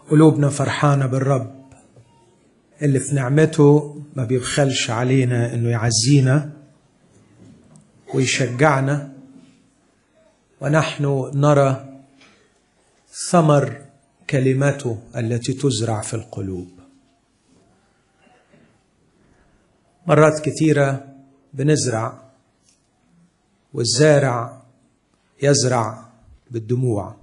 قلوبنا فرحانة بالرب اللي في نعمته ما بيبخلش علينا انه يعزينا ويشجعنا ونحن نرى ثمر كلمته التي تزرع في القلوب مرات كثيرة بنزرع والزارع يزرع بالدموع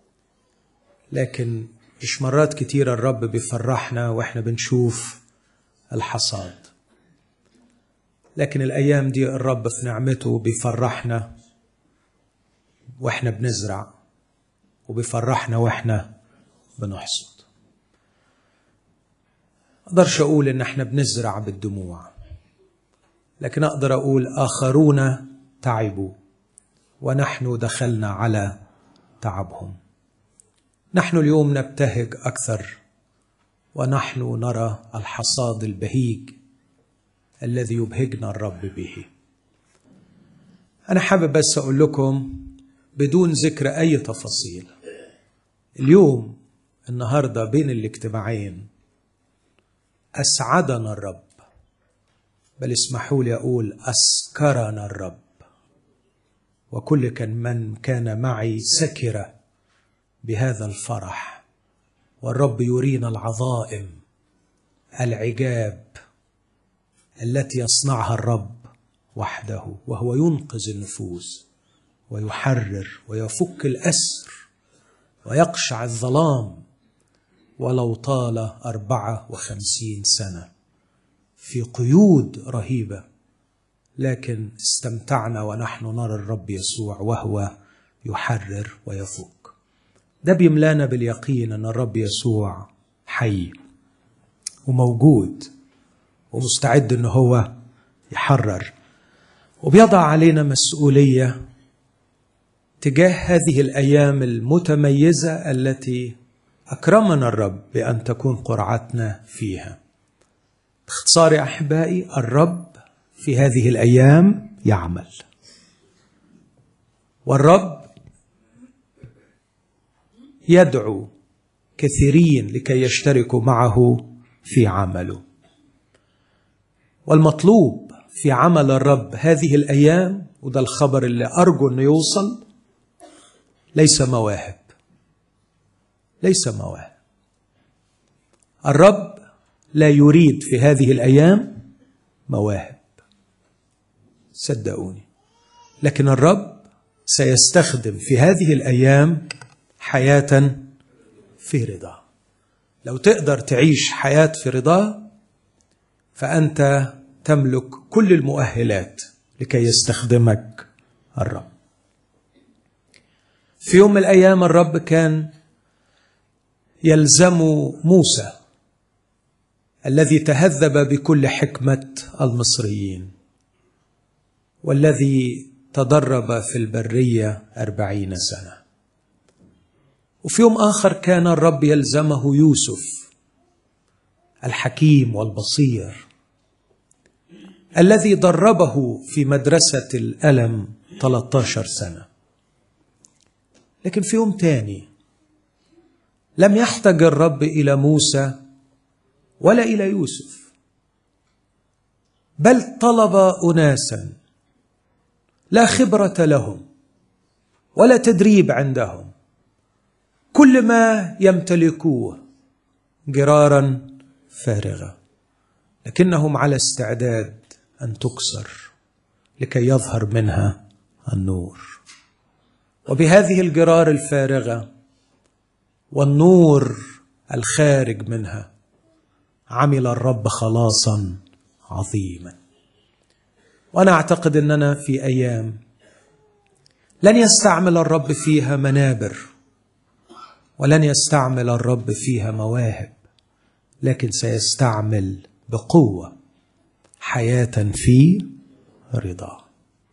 لكن مش مرات كتيرة الرب بيفرحنا واحنا بنشوف الحصاد لكن الأيام دي الرب في نعمته بيفرحنا واحنا بنزرع وبيفرحنا واحنا بنحصد أقدرش أقول إن احنا بنزرع بالدموع لكن أقدر أقول آخرون تعبوا ونحن دخلنا على تعبهم نحن اليوم نبتهج اكثر ونحن نرى الحصاد البهيج الذي يبهجنا الرب به انا حابب بس اقول لكم بدون ذكر اي تفاصيل اليوم النهارده بين الاجتماعين اسعدنا الرب بل اسمحوا لي اقول اسكرنا الرب وكل كان من كان معي سكر بهذا الفرح والرب يرينا العظائم العجاب التي يصنعها الرب وحده وهو ينقذ النفوس ويحرر ويفك الأسر ويقشع الظلام ولو طال أربعة وخمسين سنة في قيود رهيبة لكن استمتعنا ونحن نرى الرب يسوع وهو يحرر ويفك ده بيملانا باليقين ان الرب يسوع حي وموجود ومستعد ان هو يحرر وبيضع علينا مسؤوليه تجاه هذه الايام المتميزه التي اكرمنا الرب بان تكون قرعتنا فيها باختصار يا احبائي الرب في هذه الايام يعمل والرب يدعو كثيرين لكي يشتركوا معه في عمله والمطلوب في عمل الرب هذه الايام وده الخبر اللي ارجو انه يوصل ليس مواهب ليس مواهب الرب لا يريد في هذه الايام مواهب صدقوني لكن الرب سيستخدم في هذه الايام حياه في رضا لو تقدر تعيش حياه في رضا فانت تملك كل المؤهلات لكي يستخدمك الرب في يوم من الايام الرب كان يلزم موسى الذي تهذب بكل حكمه المصريين والذي تدرب في البريه اربعين سنه وفي يوم اخر كان الرب يلزمه يوسف الحكيم والبصير الذي دربه في مدرسه الالم 13 سنه لكن في يوم تاني لم يحتج الرب الى موسى ولا الى يوسف بل طلب اناسا لا خبره لهم ولا تدريب عندهم كل ما يمتلكوه جرارا فارغه لكنهم على استعداد ان تكسر لكي يظهر منها النور وبهذه الجرار الفارغه والنور الخارج منها عمل الرب خلاصا عظيما وانا اعتقد اننا في ايام لن يستعمل الرب فيها منابر ولن يستعمل الرب فيها مواهب لكن سيستعمل بقوه حياه في رضا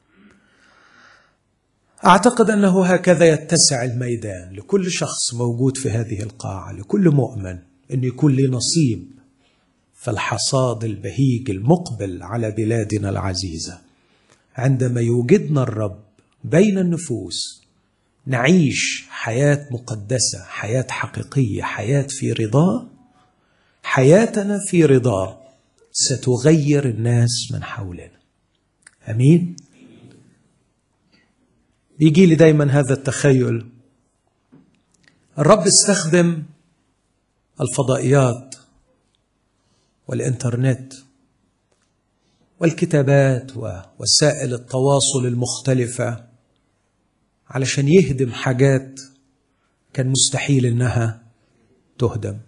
اعتقد انه هكذا يتسع الميدان لكل شخص موجود في هذه القاعه لكل مؤمن ان يكون له نصيب في الحصاد البهيج المقبل على بلادنا العزيزه عندما يوجدنا الرب بين النفوس نعيش حياه مقدسه حياه حقيقيه حياه في رضاه حياتنا في رضاه ستغير الناس من حولنا امين بيجي لي دايما هذا التخيل الرب استخدم الفضائيات والانترنت والكتابات ووسائل التواصل المختلفه علشان يهدم حاجات كان مستحيل انها تهدم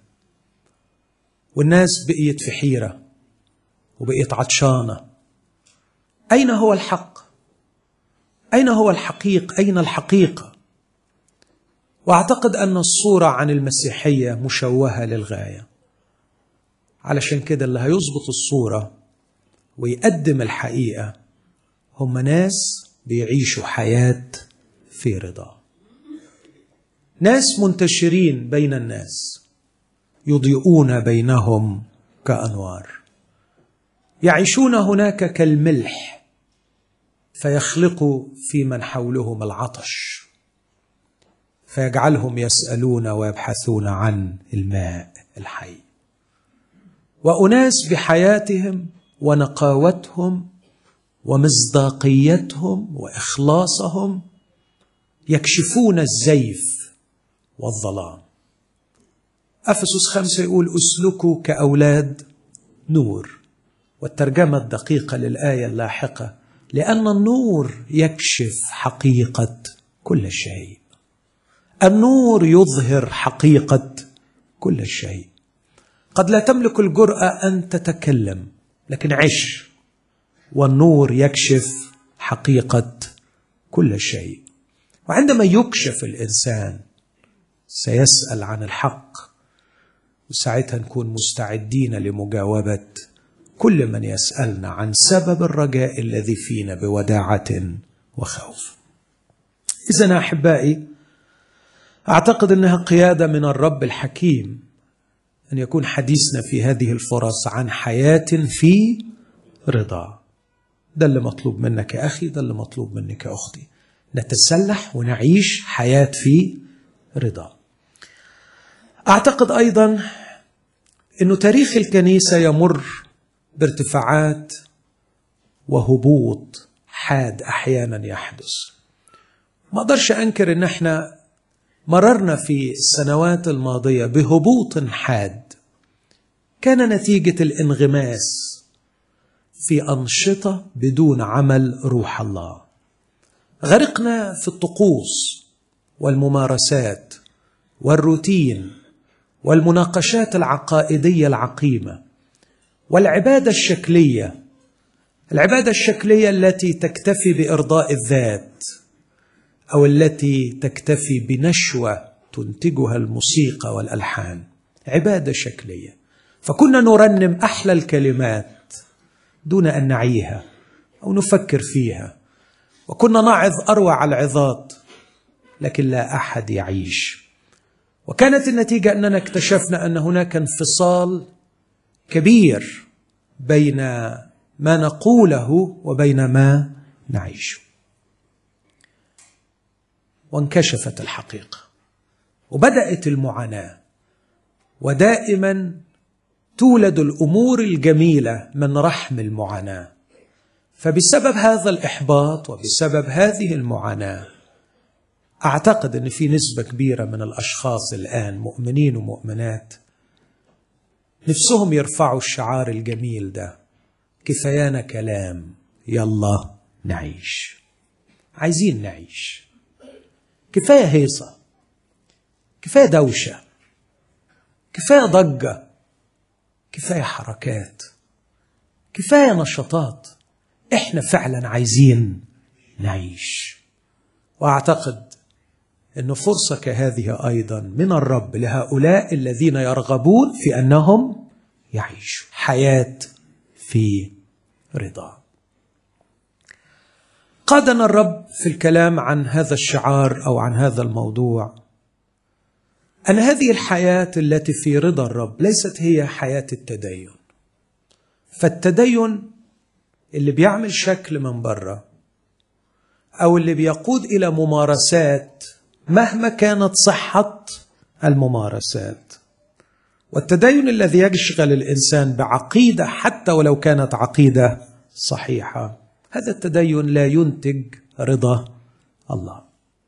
والناس بقيت في حيره وبقيت عطشانه اين هو الحق اين هو الحقيق اين الحقيقه واعتقد ان الصوره عن المسيحيه مشوهه للغايه علشان كده اللي هيظبط الصوره ويقدم الحقيقه هم ناس بيعيشوا حياه في رضا ناس منتشرين بين الناس يضيئون بينهم كانوار يعيشون هناك كالملح فيخلق في من حولهم العطش فيجعلهم يسالون ويبحثون عن الماء الحي واناس بحياتهم ونقاوتهم ومصداقيتهم واخلاصهم يكشفون الزيف والظلام افسس خمسه يقول اسلكوا كاولاد نور والترجمه الدقيقه للايه اللاحقه لان النور يكشف حقيقه كل شيء النور يظهر حقيقه كل شيء قد لا تملك الجراه ان تتكلم لكن عش والنور يكشف حقيقه كل شيء وعندما يكشف الانسان سيسال عن الحق وساعتها نكون مستعدين لمجاوبه كل من يسالنا عن سبب الرجاء الذي فينا بوداعه وخوف اذا احبائي اعتقد انها قياده من الرب الحكيم ان يكون حديثنا في هذه الفرص عن حياه في رضا ده اللي مطلوب منك يا اخي ده اللي مطلوب منك يا اختي نتسلح ونعيش حياه في رضا اعتقد ايضا انه تاريخ الكنيسه يمر بارتفاعات وهبوط حاد احيانا يحدث ما اقدرش انكر ان احنا مررنا في السنوات الماضيه بهبوط حاد كان نتيجه الانغماس في انشطه بدون عمل روح الله غرقنا في الطقوس والممارسات والروتين والمناقشات العقائديه العقيمه والعباده الشكليه العباده الشكليه التي تكتفي بارضاء الذات او التي تكتفي بنشوه تنتجها الموسيقى والالحان عباده شكليه فكنا نرنم احلى الكلمات دون ان نعيها او نفكر فيها وكنا نعظ اروع العظات لكن لا احد يعيش وكانت النتيجه اننا اكتشفنا ان هناك انفصال كبير بين ما نقوله وبين ما نعيشه وانكشفت الحقيقه وبدات المعاناه ودائما تولد الامور الجميله من رحم المعاناه فبسبب هذا الاحباط وبسبب هذه المعاناه اعتقد ان في نسبه كبيره من الاشخاص الان مؤمنين ومؤمنات نفسهم يرفعوا الشعار الجميل ده كفايانا كلام يلا نعيش عايزين نعيش كفايه هيصه كفايه دوشه كفايه ضجه كفايه حركات كفايه نشاطات احنا فعلا عايزين نعيش واعتقد انه فرصه كهذه ايضا من الرب لهؤلاء الذين يرغبون في انهم يعيشوا حياه في رضا قادنا الرب في الكلام عن هذا الشعار او عن هذا الموضوع ان هذه الحياه التي في رضا الرب ليست هي حياه التدين فالتدين اللي بيعمل شكل من بره او اللي بيقود الى ممارسات مهما كانت صحه الممارسات والتدين الذي يشغل الانسان بعقيده حتى ولو كانت عقيده صحيحه هذا التدين لا ينتج رضا الله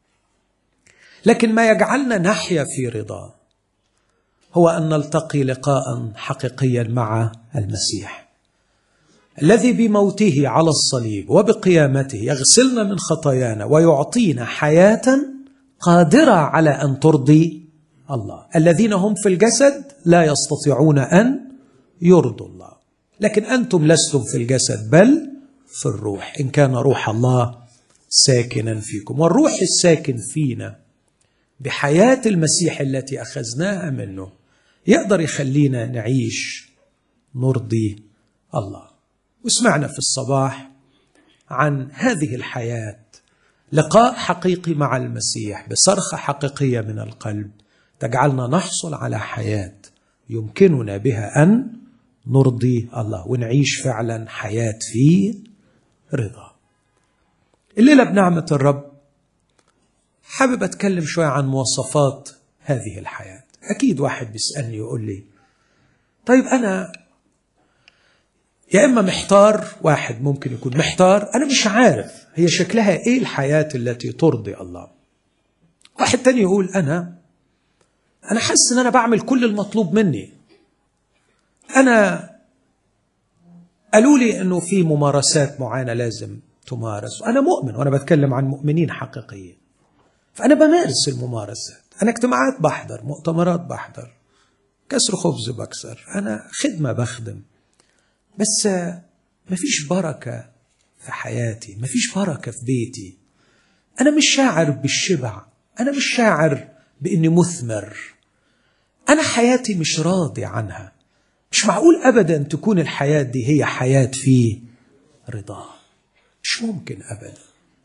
لكن ما يجعلنا نحيا في رضا هو ان نلتقي لقاء حقيقيا مع المسيح الذي بموته على الصليب وبقيامته يغسلنا من خطايانا ويعطينا حياه قادره على ان ترضي الله الذين هم في الجسد لا يستطيعون ان يرضوا الله لكن انتم لستم في الجسد بل في الروح ان كان روح الله ساكنا فيكم والروح الساكن فينا بحياه المسيح التي اخذناها منه يقدر يخلينا نعيش نرضي الله وسمعنا في الصباح عن هذه الحياه لقاء حقيقي مع المسيح بصرخه حقيقيه من القلب تجعلنا نحصل على حياه يمكننا بها ان نرضي الله ونعيش فعلا حياه في رضا الليله بنعمه الرب حابب اتكلم شويه عن مواصفات هذه الحياه اكيد واحد بيسالني يقول لي طيب انا يا اما محتار واحد ممكن يكون محتار انا مش عارف هي شكلها ايه الحياه التي ترضي الله واحد تاني يقول انا انا حاسس ان انا بعمل كل المطلوب مني انا قالوا لي انه في ممارسات معينه لازم تمارس وانا مؤمن وانا بتكلم عن مؤمنين حقيقيين فانا بمارس الممارسات انا اجتماعات بحضر مؤتمرات بحضر كسر خبز بكسر انا خدمه بخدم بس مفيش بركه في حياتي مفيش بركه في بيتي انا مش شاعر بالشبع انا مش شاعر باني مثمر انا حياتي مش راضي عنها مش معقول ابدا تكون الحياه دي هي حياه في رضا مش ممكن ابدا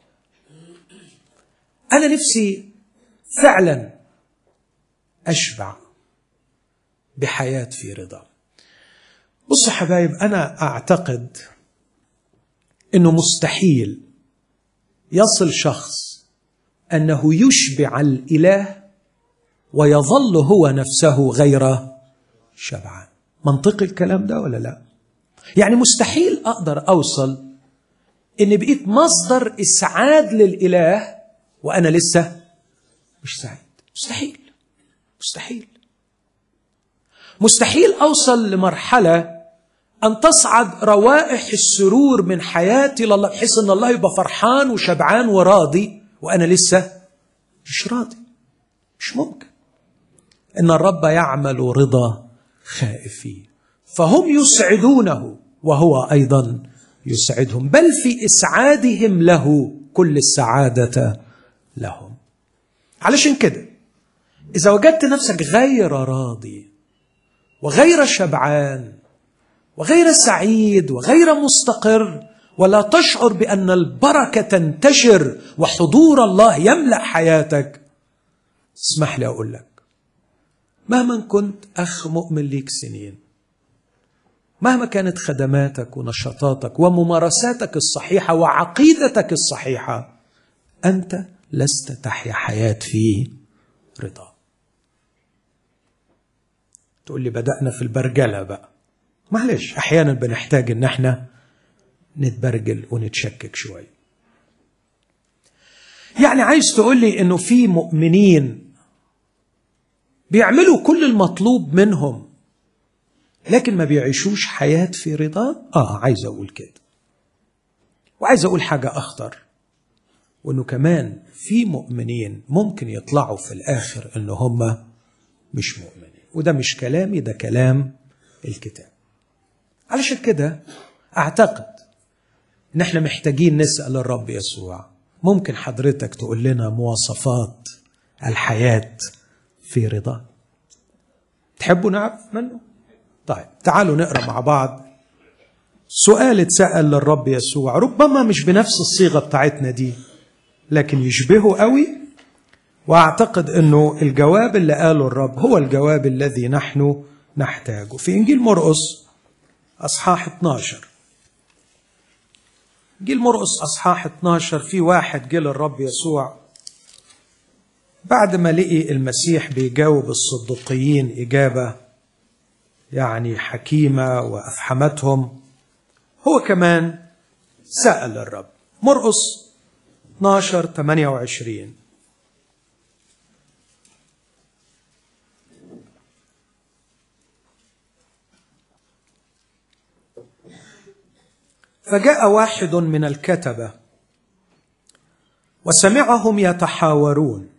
انا نفسي فعلا اشبع بحياه في رضا بصوا حبايب انا اعتقد انه مستحيل يصل شخص انه يشبع الاله ويظل هو نفسه غير شبعان منطقي الكلام ده ولا لا يعني مستحيل اقدر اوصل ان بقيت مصدر اسعاد للاله وانا لسه مش سعيد مستحيل مستحيل مستحيل اوصل لمرحله ان تصعد روائح السرور من حياتي لله بحيث ان الله يبقى فرحان وشبعان وراضي وانا لسه مش راضي مش ممكن ان الرب يعمل رضا خائفين فهم يسعدونه وهو ايضا يسعدهم بل في اسعادهم له كل السعاده لهم علشان كده اذا وجدت نفسك غير راضي وغير شبعان وغير سعيد وغير مستقر ولا تشعر بان البركه تنتشر وحضور الله يملا حياتك اسمح لي اقول لك مهما كنت اخ مؤمن ليك سنين مهما كانت خدماتك ونشاطاتك وممارساتك الصحيحه وعقيدتك الصحيحه انت لست تحيا حياه في رضا تقول لي بدانا في البرجله بقى معلش احيانا بنحتاج ان احنا نتبرجل ونتشكك شويه يعني عايز تقول لي انه في مؤمنين بيعملوا كل المطلوب منهم لكن ما بيعيشوش حياة في رضا اه عايز اقول كده وعايز اقول حاجة اخطر وانه كمان في مؤمنين ممكن يطلعوا في الاخر ان هم مش مؤمنين وده مش كلامي ده كلام الكتاب علشان كده اعتقد ان احنا محتاجين نسال الرب يسوع ممكن حضرتك تقول لنا مواصفات الحياه في رضا تحبوا نعرف منه طيب تعالوا نقرا مع بعض سؤال اتسال للرب يسوع ربما مش بنفس الصيغه بتاعتنا دي لكن يشبهه قوي واعتقد انه الجواب اللي قاله الرب هو الجواب الذي نحن نحتاجه في انجيل مرقس اصحاح 12 انجيل مرقس اصحاح 12 في واحد جه للرب يسوع بعد ما لقي المسيح بيجاوب الصدقيين إجابة يعني حكيمة وأفحمتهم هو كمان سأل الرب مرقص 12 28 فجاء واحد من الكتبه وسمعهم يتحاورون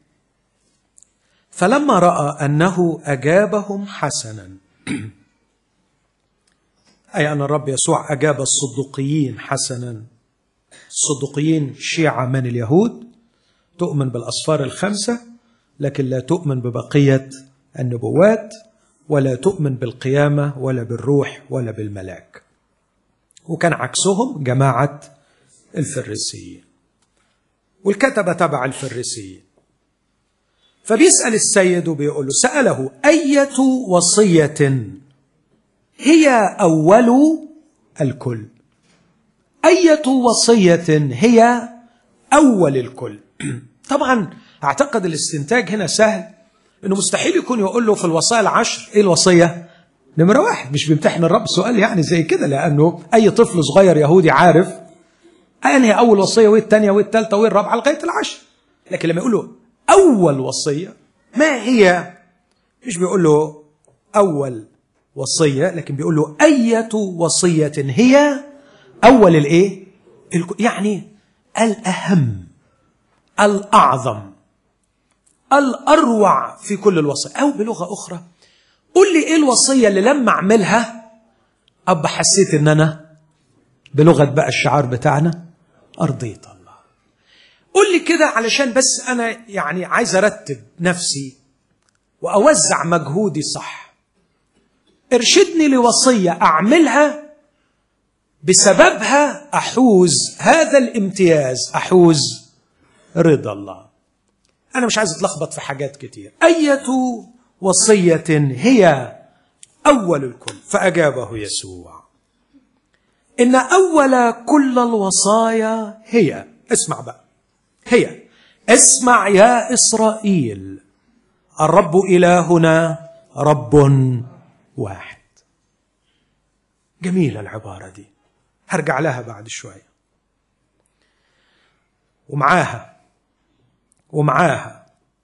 فلما راى انه اجابهم حسنا اي ان الرب يسوع اجاب الصدقيين حسنا الصدقيين شيعه من اليهود تؤمن بالاسفار الخمسه لكن لا تؤمن ببقيه النبوات ولا تؤمن بالقيامه ولا بالروح ولا بالملاك وكان عكسهم جماعه الفريسيين والكتبه تبع الفريسيين فبيسال السيد وبيقول له ساله ايه وصيه هي اول الكل ايه وصيه هي اول الكل طبعا اعتقد الاستنتاج هنا سهل انه مستحيل يكون يقول له في الوصايا العشر ايه الوصيه نمره واحد مش بيمتحن الرب سؤال يعني زي كده لانه اي طفل صغير يهودي عارف انهي اول وصيه وايه الثانيه وايه الثالثه وايه الرابعه لغايه العشر لكن لما يقول له اول وصيه ما هي مش بيقول له اول وصيه لكن بيقول له اية وصيه هي اول الايه يعني الاهم الاعظم الاروع في كل الوصايا او بلغه اخرى قول لي ايه الوصيه اللي لما اعملها ابقى حسيت ان انا بلغه بقى الشعار بتاعنا ارضيت الله قول لي كده علشان بس انا يعني عايز ارتب نفسي واوزع مجهودي صح ارشدني لوصيه اعملها بسببها احوز هذا الامتياز احوز رضا الله انا مش عايز اتلخبط في حاجات كتير ايه وصيه هي اول الكل فاجابه يسوع ان اول كل الوصايا هي اسمع بقى هي اسمع يا اسرائيل الرب الهنا رب واحد جميله العباره دي هرجع لها بعد شويه ومعاها ومعاها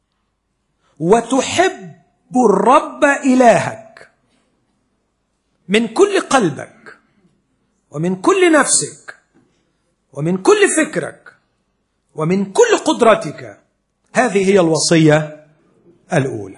وتحب الرب الهك من كل قلبك ومن كل نفسك ومن كل فكرك ومن كل قدرتك هذه هي الوصيه الاولى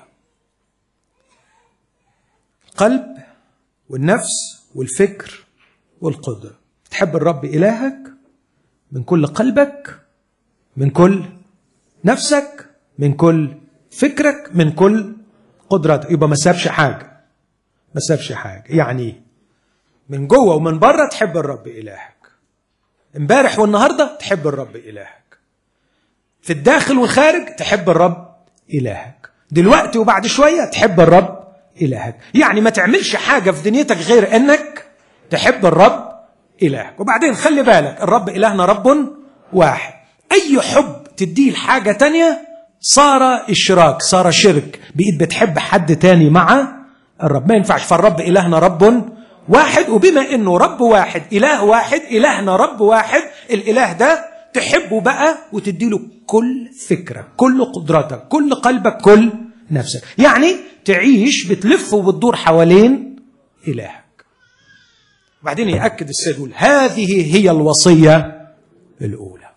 القلب والنفس والفكر والقدره تحب الرب الهك من كل قلبك من كل نفسك من كل فكرك من كل قدرتك يبقى ما سابش حاجه ما سابش حاجه يعني من جوه ومن بره تحب الرب الهك امبارح والنهارده تحب الرب الهك في الداخل والخارج تحب الرب الهك دلوقتي وبعد شويه تحب الرب الهك يعني ما تعملش حاجه في دنيتك غير انك تحب الرب الهك وبعدين خلي بالك الرب الهنا رب واحد اي حب تديه لحاجه تانية صار اشراك صار شرك بقيت بتحب حد تاني مع الرب ما ينفعش فالرب الهنا رب واحد وبما انه رب واحد اله واحد الهنا رب واحد الاله ده تحبه بقى وتديله كل فكره كل قدرتك كل قلبك كل نفسك يعني تعيش بتلف وبتدور حوالين الهك وبعدين ياكد السيد يقول هذه هي الوصيه الاولى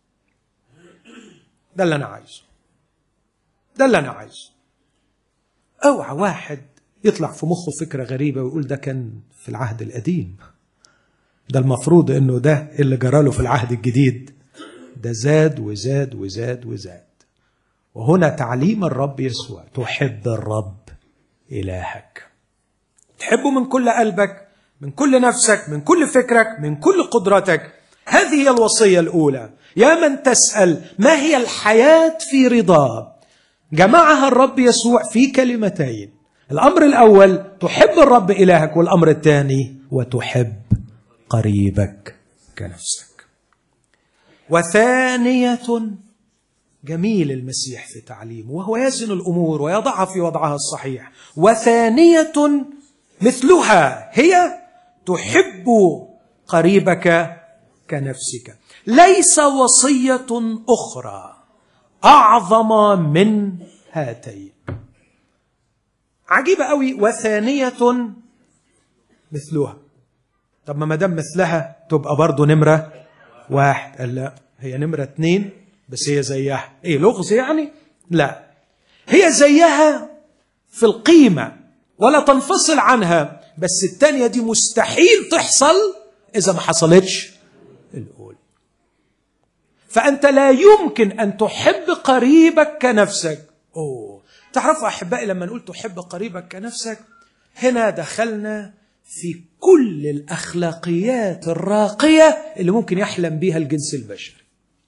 ده اللي انا عايزه ده اللي انا عايزه اوعى واحد يطلع في مخه فكره غريبه ويقول ده كان في العهد القديم ده المفروض انه ده اللي جراله في العهد الجديد ده زاد وزاد وزاد وزاد وهنا تعليم الرب يسوع تحب الرب إلهك تحبه من كل قلبك من كل نفسك من كل فكرك من كل قدرتك هذه هي الوصية الأولى يا من تسأل ما هي الحياة في رضاه جمعها الرب يسوع في كلمتين الأمر الأول تحب الرب إلهك والأمر الثاني وتحب قريبك كنفسك وثانية جميل المسيح في تعليمه وهو يزن الامور ويضعها في وضعها الصحيح وثانيه مثلها هي تحب قريبك كنفسك ليس وصيه اخرى اعظم من هاتين عجيبه قوي وثانيه مثلها طب ما دام مثلها تبقى برضه نمره واحد قال لا هي نمره اتنين بس هي زيها ايه لغز يعني لا هي زيها في القيمه ولا تنفصل عنها بس التانية دي مستحيل تحصل إذا ما حصلتش الأولى فأنت لا يمكن أن تحب قريبك كنفسك أوه تعرفوا أحبائي لما نقول تحب قريبك كنفسك هنا دخلنا في كل الأخلاقيات الراقية اللي ممكن يحلم بها الجنس البشري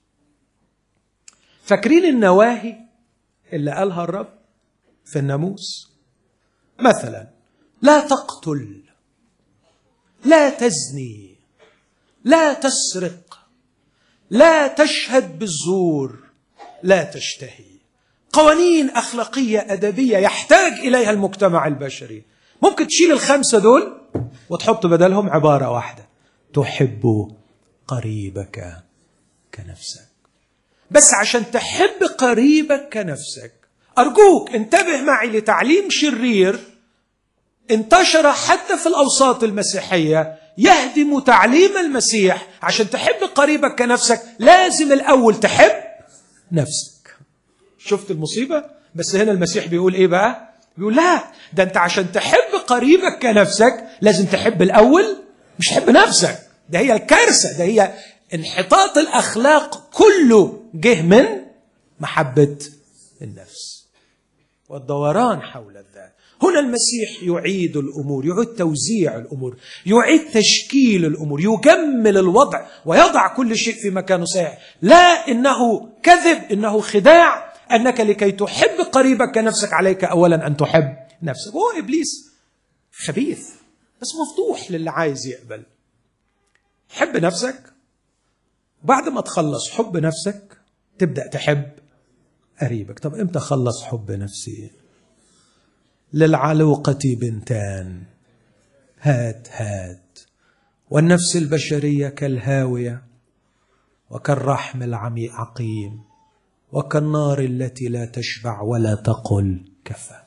فاكرين النواهي اللي قالها الرب في الناموس مثلا لا تقتل لا تزني لا تسرق لا تشهد بالزور لا تشتهي قوانين اخلاقيه ادبيه يحتاج اليها المجتمع البشري ممكن تشيل الخمسه دول وتحط بدلهم عباره واحده تحب قريبك كنفسك بس عشان تحب قريبك كنفسك ارجوك انتبه معي لتعليم شرير انتشر حتى في الاوساط المسيحيه يهدم تعليم المسيح عشان تحب قريبك كنفسك لازم الاول تحب نفسك شفت المصيبه بس هنا المسيح بيقول ايه بقى بيقول لا ده انت عشان تحب قريبك كنفسك لازم تحب الاول مش تحب نفسك ده هي الكارثه ده هي انحطاط الاخلاق كله جه من محبه النفس والدوران حول الذات هنا المسيح يعيد الامور يعيد توزيع الامور يعيد تشكيل الامور يجمل الوضع ويضع كل شيء في مكانه صحيح لا انه كذب انه خداع انك لكي تحب قريبك كنفسك عليك اولا ان تحب نفسك هو ابليس خبيث بس مفتوح للي عايز يقبل حب نفسك بعد ما تخلص حب نفسك تبدا تحب قريبك طب امتى خلص حب نفسي للعلوقة بنتان هات هات والنفس البشرية كالهاوية وكالرحم العميق عقيم وكالنار التي لا تشبع ولا تقل كفى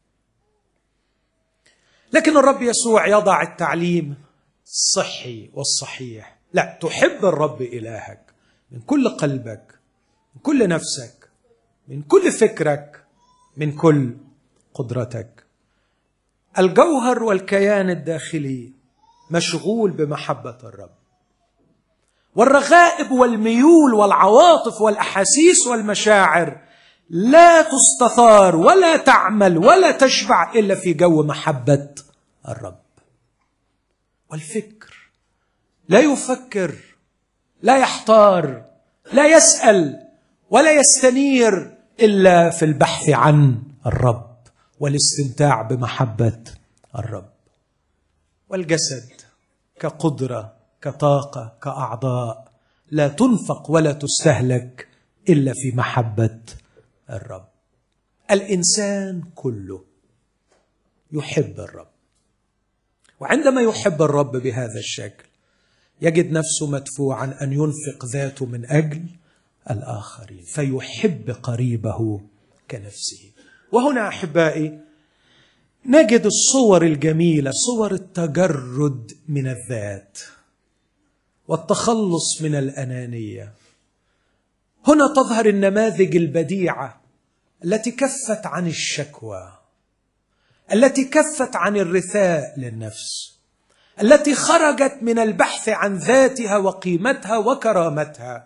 لكن الرب يسوع يضع التعليم الصحي والصحيح لا تحب الرب إلهك من كل قلبك من كل نفسك من كل فكرك من كل قدرتك الجوهر والكيان الداخلي مشغول بمحبه الرب والرغائب والميول والعواطف والاحاسيس والمشاعر لا تستثار ولا تعمل ولا تشبع الا في جو محبه الرب والفكر لا يفكر لا يحتار لا يسال ولا يستنير الا في البحث عن الرب والاستمتاع بمحبه الرب والجسد كقدره كطاقه كاعضاء لا تنفق ولا تستهلك الا في محبه الرب الانسان كله يحب الرب وعندما يحب الرب بهذا الشكل يجد نفسه مدفوعا ان ينفق ذاته من اجل الاخرين فيحب قريبه كنفسه وهنا احبائي نجد الصور الجميله صور التجرد من الذات والتخلص من الانانيه هنا تظهر النماذج البديعه التي كفت عن الشكوى التي كفت عن الرثاء للنفس التي خرجت من البحث عن ذاتها وقيمتها وكرامتها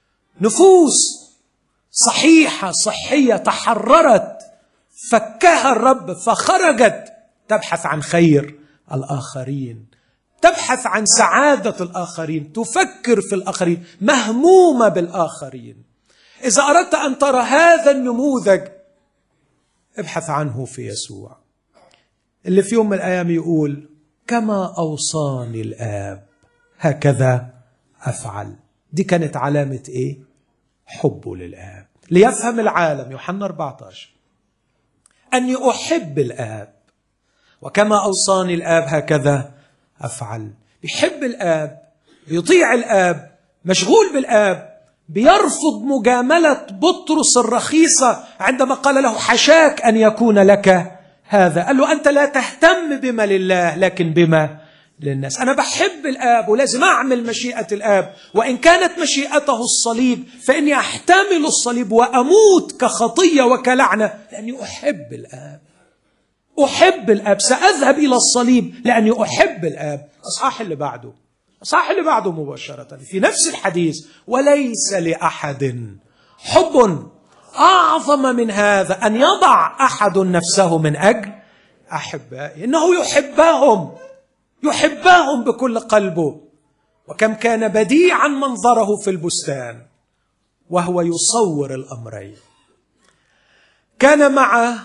نفوس صحيحه صحيه تحررت فكها الرب فخرجت تبحث عن خير الاخرين تبحث عن سعاده الاخرين تفكر في الاخرين مهمومه بالاخرين اذا اردت ان ترى هذا النموذج ابحث عنه في يسوع اللي في يوم من الايام يقول كما اوصاني الاب هكذا افعل دي كانت علامه ايه حبه للاب ليفهم العالم يوحنا 14 أني أحب الآب وكما أوصاني الآب هكذا أفعل بيحب الآب بيطيع الآب مشغول بالآب بيرفض مجاملة بطرس الرخيصة عندما قال له حشاك أن يكون لك هذا قال له أنت لا تهتم بما لله لكن بما للناس أنا بحب الآب ولازم أعمل مشيئة الآب وإن كانت مشيئته الصليب فإني أحتمل الصليب وأموت كخطية وكلعنة لأني أحب الآب أحب الآب سأذهب إلى الصليب لأني أحب الآب أصحاح اللي بعده أصحاح اللي بعده مباشرة في نفس الحديث وليس لأحد حب أعظم من هذا أن يضع أحد نفسه من أجل أحبائه إنه يحبهم يحبهم بكل قلبه وكم كان بديعا منظره في البستان وهو يصور الأمرين كان مع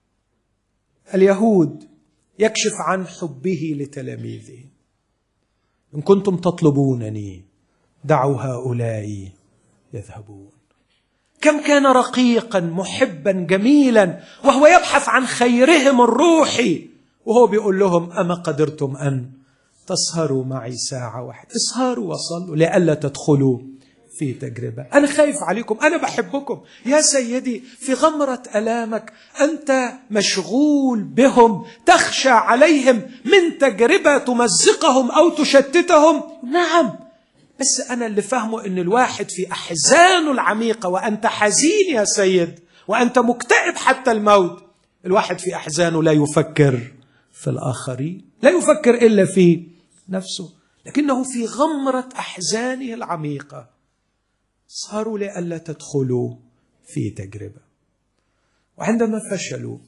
اليهود يكشف عن حبه لتلاميذه ان كنتم تطلبونني دعوا هؤلاء يذهبون كم كان رقيقا محبا جميلا وهو يبحث عن خيرهم الروحي وهو بيقول لهم اما قدرتم ان تسهروا معي ساعه واحده اسهروا وصلوا لئلا تدخلوا في تجربه انا خايف عليكم انا بحبكم يا سيدي في غمره الامك انت مشغول بهم تخشى عليهم من تجربه تمزقهم او تشتتهم نعم بس انا اللي فاهمه ان الواحد في احزانه العميقه وانت حزين يا سيد وانت مكتئب حتى الموت الواحد في احزانه لا يفكر في الاخرين لا يفكر الا في نفسه لكنه في غمره احزانه العميقه صاروا لئلا تدخلوا في تجربه وعندما فشلوا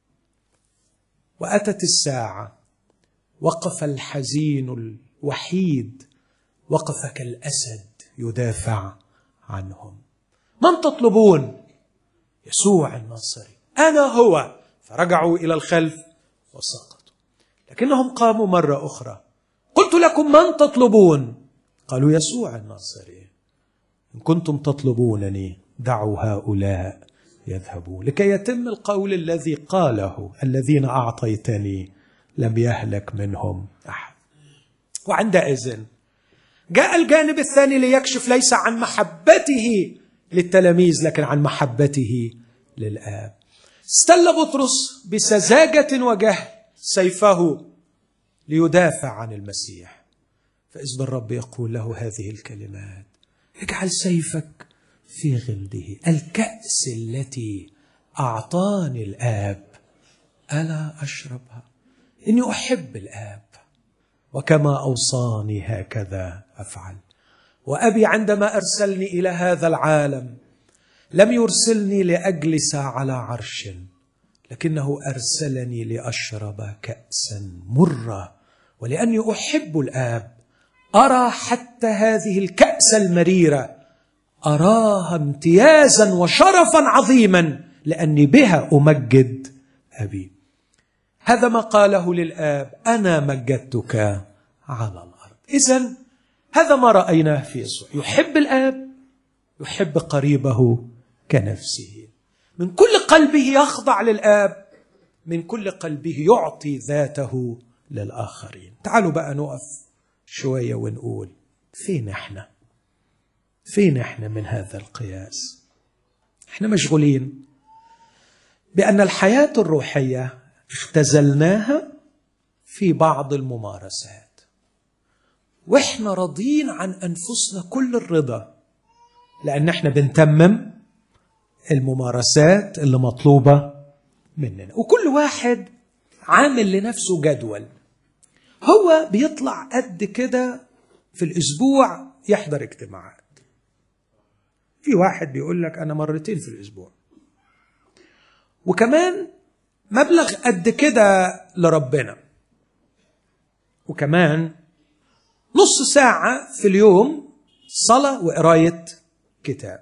واتت الساعه وقف الحزين الوحيد وقف كالاسد يدافع عنهم من تطلبون يسوع الناصري انا هو فرجعوا الى الخلف وسقطوا لكنهم قاموا مره اخرى قلت لكم من تطلبون قالوا يسوع الناصري إن كنتم تطلبونني دعوا هؤلاء يذهبوا لكي يتم القول الذي قاله الذين أعطيتني لم يهلك منهم أحد وعندئذ جاء الجانب الثاني ليكشف ليس عن محبته للتلاميذ لكن عن محبته للآب استل بطرس بسذاجة وجهل سيفه ليدافع عن المسيح فإذ بالرب يقول له هذه الكلمات اجعل سيفك في غلده الكأس التي أعطاني الآب ألا أشربها إني أحب الآب وكما أوصاني هكذا أفعل وأبي عندما أرسلني إلى هذا العالم لم يرسلني لأجلس على عرش لكنه أرسلني لأشرب كأسا مرة ولأني أحب الآب أرى حتى هذه الكأس المريرة أراها امتيازا وشرفا عظيما لأني بها أمجد أبي هذا ما قاله للآب أنا مجدتك على الأرض إذا هذا ما رأيناه في يسوع يحب الآب يحب قريبه كنفسه من كل قلبه يخضع للآب من كل قلبه يعطي ذاته للآخرين تعالوا بقى نقف شوية ونقول فين احنا فين احنا من هذا القياس احنا مشغولين بأن الحياة الروحية اختزلناها في بعض الممارسات واحنا راضين عن انفسنا كل الرضا لان احنا بنتمم الممارسات اللي مطلوبه مننا وكل واحد عامل لنفسه جدول هو بيطلع قد كده في الاسبوع يحضر اجتماعات في واحد بيقول لك انا مرتين في الاسبوع وكمان مبلغ قد كده لربنا وكمان نص ساعة في اليوم صلاة وقراية كتاب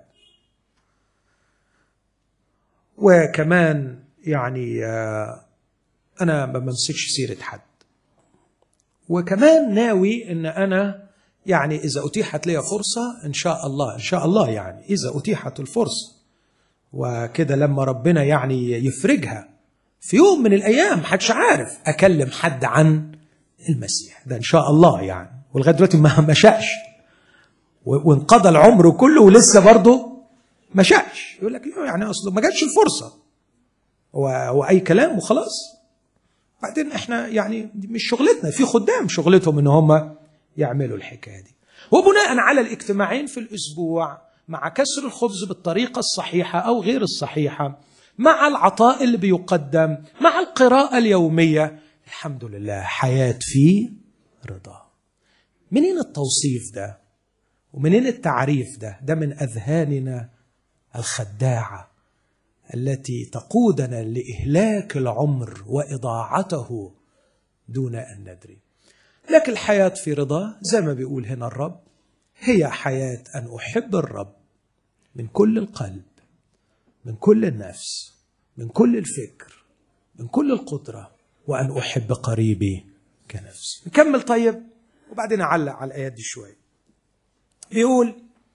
وكمان يعني أنا ما بمسكش سيرة حد وكمان ناوي إن أنا يعني إذا أتيحت لي فرصة إن شاء الله إن شاء الله يعني إذا أتيحت الفرصة وكده لما ربنا يعني يفرجها في يوم من الايام محدش عارف اكلم حد عن المسيح ده ان شاء الله يعني ولغايه دلوقتي ما ما شاءش و- وانقضى العمر كله ولسه برضه ما شاءش يقول لك يعني اصله ما جاتش الفرصه هو هو اي كلام وخلاص بعدين احنا يعني دي مش شغلتنا في خدام شغلتهم ان هم يعملوا الحكايه دي وبناء على الاجتماعين في الاسبوع مع كسر الخبز بالطريقه الصحيحه او غير الصحيحه مع العطاء اللي بيقدم مع القراءه اليوميه الحمد لله حياه في رضا منين التوصيف ده ومنين التعريف ده ده من اذهاننا الخداعه التي تقودنا لاهلاك العمر واضاعته دون ان ندري لكن الحياه في رضا زي ما بيقول هنا الرب هي حياه ان احب الرب من كل القلب من كل النفس من كل الفكر من كل القدره وان احب قريبي كنفسي نكمل طيب وبعدين اعلق على الايات دي شويه بيقول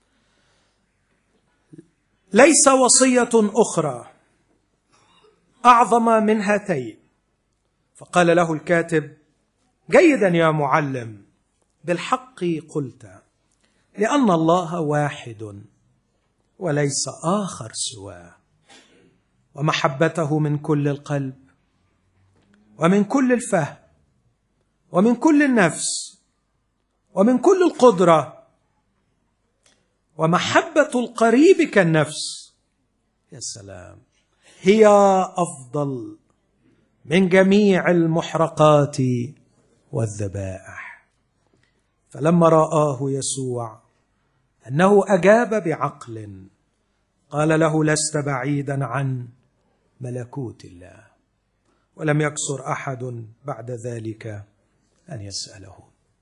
ليس وصيه اخرى اعظم من هاتين فقال له الكاتب جيدا يا معلم بالحق قلت لان الله واحد وليس اخر سواه ومحبته من كل القلب ومن كل الفهم ومن كل النفس ومن كل القدره ومحبه القريب كالنفس يا سلام هي افضل من جميع المحرقات والذبائح فلما رآه يسوع أنه أجاب بعقل قال له لست بعيدا عن ملكوت الله ولم يكسر أحد بعد ذلك أن يسأله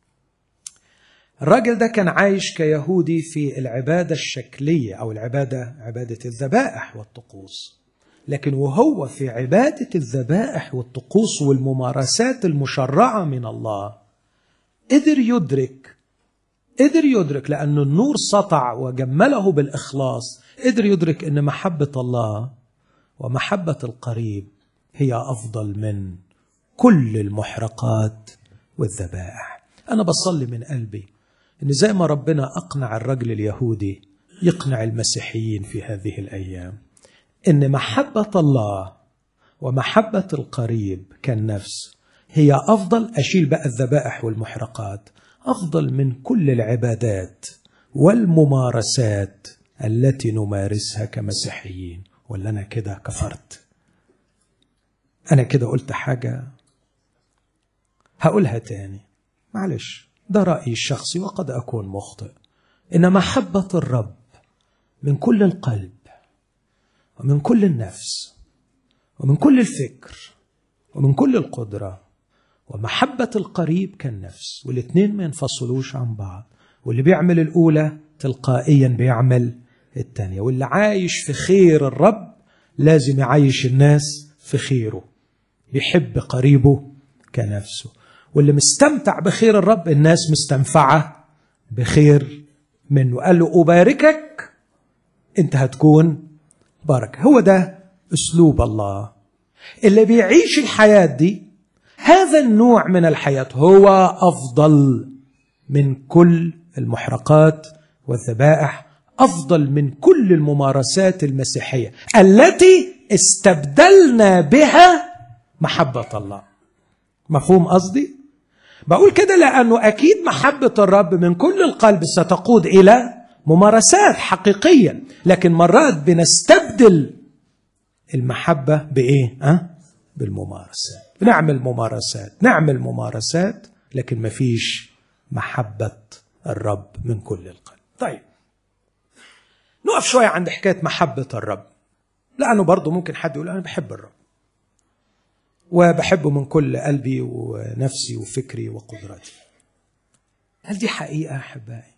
الراجل ده كان عايش كيهودي في العبادة الشكلية أو العبادة عبادة الذبائح والطقوس لكن وهو في عبادة الذبائح والطقوس والممارسات المشرعة من الله قدر يدرك قدر يدرك لأن النور سطع وجمله بالإخلاص قدر يدرك أن محبة الله ومحبة القريب هي أفضل من كل المحرقات والذبائح أنا بصلي من قلبي أن زي ما ربنا أقنع الرجل اليهودي يقنع المسيحيين في هذه الأيام ان محبه الله ومحبه القريب كالنفس هي افضل اشيل بقى الذبائح والمحرقات افضل من كل العبادات والممارسات التي نمارسها كمسيحيين ولا انا كده كفرت انا كده قلت حاجه هقولها تاني معلش ده رايي الشخصي وقد اكون مخطئ ان محبه الرب من كل القلب ومن كل النفس ومن كل الفكر ومن كل القدرة ومحبة القريب كالنفس والاثنين ما ينفصلوش عن بعض واللي بيعمل الأولى تلقائيا بيعمل الثانية واللي عايش في خير الرب لازم يعيش الناس في خيره بيحب قريبه كنفسه واللي مستمتع بخير الرب الناس مستنفعة بخير منه قال له أباركك أنت هتكون بركة هو ده أسلوب الله اللي بيعيش الحياة دي هذا النوع من الحياة هو أفضل من كل المحرقات والذبائح أفضل من كل الممارسات المسيحية التي استبدلنا بها محبة الله مفهوم قصدي؟ بقول كده لأنه أكيد محبة الرب من كل القلب ستقود إلى ممارسات حقيقية لكن مرات بنستبدل المحبة بإيه؟ أه؟ بالممارسات بنعمل ممارسات نعمل ممارسات لكن مفيش محبة الرب من كل القلب طيب نقف شوية عند حكاية محبة الرب لأنه برضه ممكن حد يقول أنا بحب الرب وبحبه من كل قلبي ونفسي وفكري وقدرتي هل دي حقيقة أحبائي؟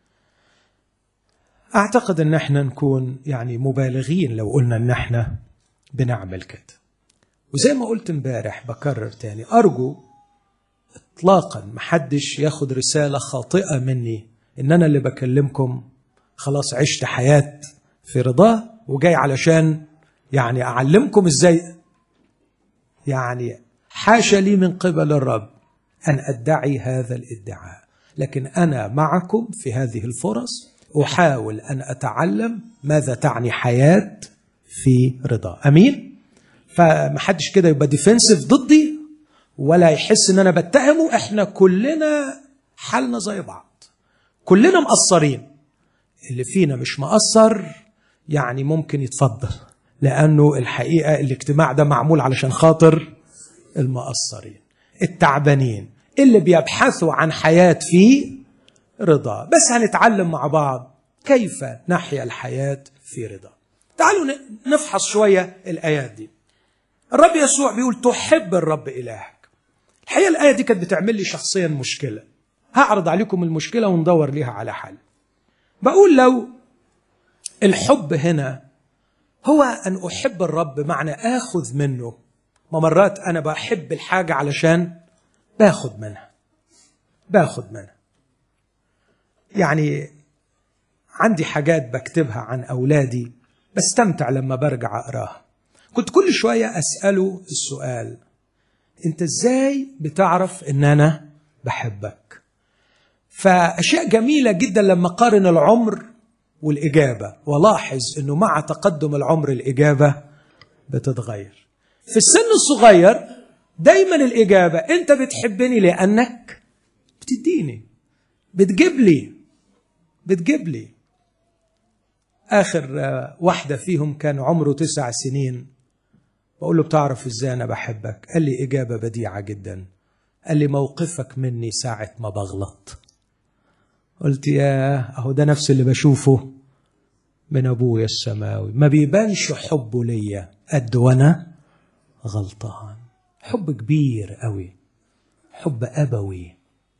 أعتقد أن احنا نكون يعني مبالغين لو قلنا أن احنا بنعمل كده وزي ما قلت امبارح بكرر تاني أرجو إطلاقا محدش ياخد رسالة خاطئة مني إن أنا اللي بكلمكم خلاص عشت حياة في رضاه وجاي علشان يعني اعلمكم ازاي يعني حاشا لي من قبل الرب ان ادعي هذا الادعاء لكن انا معكم في هذه الفرص احاول ان اتعلم ماذا تعني حياه في رضا امين فمحدش كده يبقى ديفنسيف ضدي ولا يحس ان انا بتهمه احنا كلنا حالنا زي بعض كلنا مقصرين اللي فينا مش مقصر يعني ممكن يتفضل لانه الحقيقه الاجتماع ده معمول علشان خاطر المقصرين التعبانين اللي بيبحثوا عن حياه في رضا بس هنتعلم مع بعض كيف نحيا الحياه في رضا تعالوا نفحص شويه الايات دي الرب يسوع بيقول تحب الرب الهك الحقيقه الايه دي كانت بتعمل لي شخصيا مشكله هعرض عليكم المشكله وندور ليها على حل بقول لو الحب هنا هو ان احب الرب معنى اخذ منه ما مرات انا بحب الحاجه علشان باخد منها باخد منها يعني عندي حاجات بكتبها عن اولادي بستمتع لما برجع اقراها كنت كل شويه اساله السؤال انت ازاي بتعرف ان انا بحبك فاشياء جميله جدا لما قارن العمر والاجابه ولاحظ انه مع تقدم العمر الاجابه بتتغير في السن الصغير دايما الاجابه انت بتحبني لانك بتديني بتجيب لي بتجيب لي اخر واحده فيهم كان عمره تسع سنين بقول له بتعرف ازاي انا بحبك قال لي اجابه بديعه جدا قال لي موقفك مني ساعه ما بغلط قلت يا اهو ده نفس اللي بشوفه من ابويا السماوي ما بيبانش حبه ليا قد وانا غلطان حب كبير قوي حب ابوي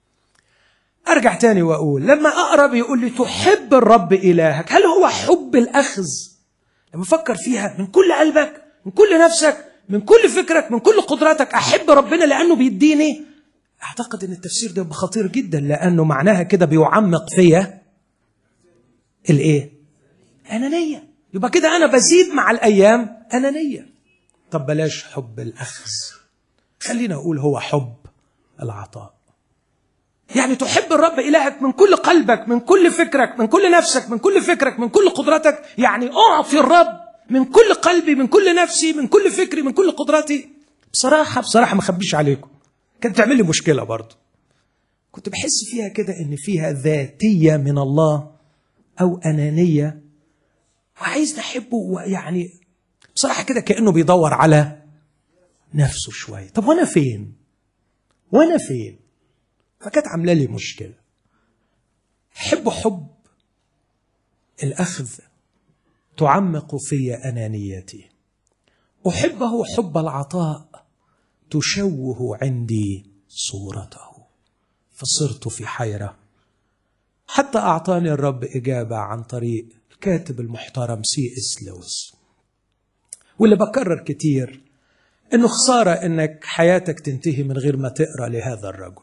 ارجع تاني واقول لما اقرب يقول لي تحب الرب الهك هل هو حب الاخذ لما افكر فيها من كل قلبك من كل نفسك من كل فكرك من كل قدراتك احب ربنا لانه بيديني اعتقد ان التفسير ده خطير جدا لانه معناها كده بيعمق فيا الايه انانيه يبقى كده انا بزيد مع الايام انانيه طب بلاش حب الاخذ خلينا اقول هو حب العطاء يعني تحب الرب إلهك من كل قلبك من كل فكرك من كل نفسك من كل فكرك من كل قدراتك يعني أعطي الرب من كل قلبي من كل نفسي من كل فكري من كل قدراتي بصراحة بصراحة ما أخبيش عليكم كانت تعمل لي مشكلة برضه كنت بحس فيها كده إن فيها ذاتية من الله أو أنانية وعايز نحبه ويعني بصراحة كده كأنه بيدور على نفسه شوية طب وأنا فين؟ وأنا فين؟ فكانت عامله لي مشكله حب حب الاخذ تعمق في انانيتي احبه حب العطاء تشوه عندي صورته فصرت في حيره حتى اعطاني الرب اجابه عن طريق الكاتب المحترم سي اس لويس واللي بكرر كتير انه خساره انك حياتك تنتهي من غير ما تقرا لهذا الرجل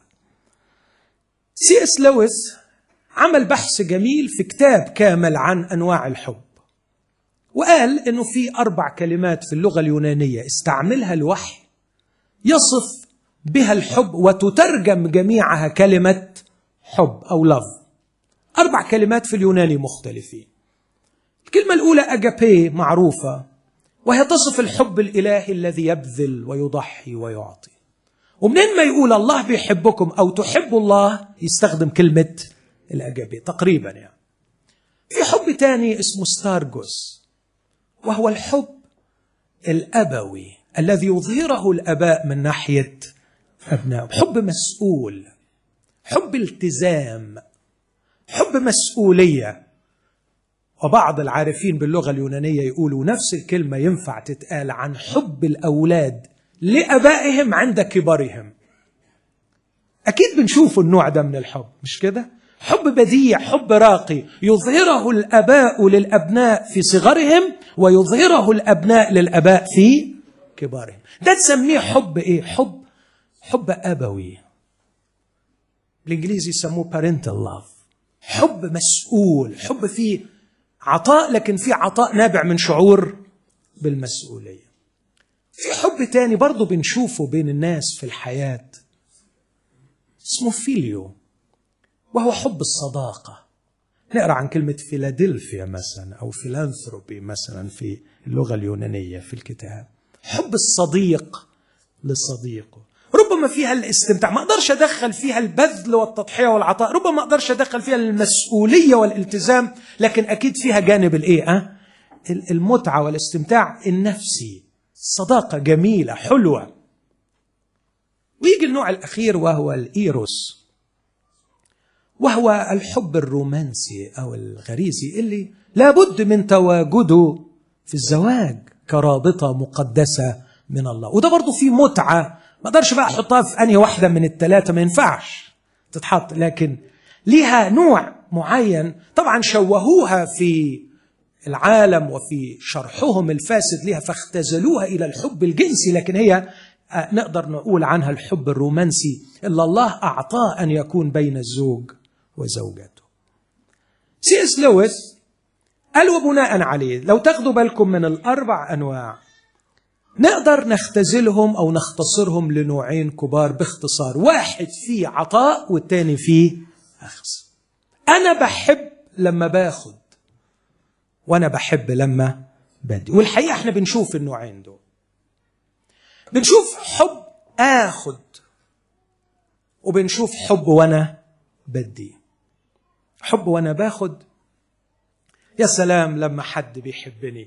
سي اس لويس عمل بحث جميل في كتاب كامل عن انواع الحب وقال انه في اربع كلمات في اللغه اليونانيه استعملها الوحي يصف بها الحب وتترجم جميعها كلمه حب او لف اربع كلمات في اليوناني مختلفين الكلمه الاولى اجابي معروفه وهي تصف الحب الالهي الذي يبذل ويضحي ويعطي ومنين ما يقول الله بيحبكم او تحبوا الله يستخدم كلمه الاجابي تقريبا يعني في حب تاني اسمه ستارجوس وهو الحب الابوي الذي يظهره الاباء من ناحيه ابنائهم حب مسؤول حب التزام حب مسؤوليه وبعض العارفين باللغه اليونانيه يقولوا نفس الكلمه ينفع تتقال عن حب الاولاد لابائهم عند كبرهم اكيد بنشوف النوع ده من الحب مش كده حب بديع حب راقي يظهره الاباء للابناء في صغرهم ويظهره الابناء للاباء في كبارهم ده تسميه حب ايه حب حب ابوي بالانجليزي يسموه parental love حب مسؤول حب فيه عطاء لكن في عطاء نابع من شعور بالمسؤوليه في حب تاني برضه بنشوفه بين الناس في الحياه اسمه فيليو وهو حب الصداقه نقرا عن كلمه فيلادلفيا مثلا او فيلانثروبي مثلا في اللغه اليونانيه في الكتاب حب الصديق لصديقه ربما فيها الاستمتاع ما اقدرش ادخل فيها البذل والتضحيه والعطاء ربما ما اقدرش ادخل فيها المسؤوليه والالتزام لكن اكيد فيها جانب الايه أه؟ المتعه والاستمتاع النفسي صداقه جميله حلوه ويجي النوع الاخير وهو الايروس وهو الحب الرومانسي او الغريزي اللي لابد من تواجده في الزواج كرابطه مقدسه من الله وده برضه فيه متعه ما اقدرش بقى احطها في انهي واحده من الثلاثه ما ينفعش تتحط لكن ليها نوع معين طبعا شوهوها في العالم وفي شرحهم الفاسد لها فاختزلوها الى الحب الجنسي لكن هي نقدر نقول عنها الحب الرومانسي اللي الله اعطاه ان يكون بين الزوج وزوجته. سي اس لويس قال وبناء عليه لو تاخدوا بالكم من الاربع انواع نقدر نختزلهم او نختصرهم لنوعين كبار باختصار واحد فيه عطاء والتاني فيه اخذ انا بحب لما باخد وانا بحب لما بدي والحقيقه احنا بنشوف النوعين دول بنشوف حب اخد وبنشوف حب وانا بدي حب وانا باخد يا سلام لما حد بيحبني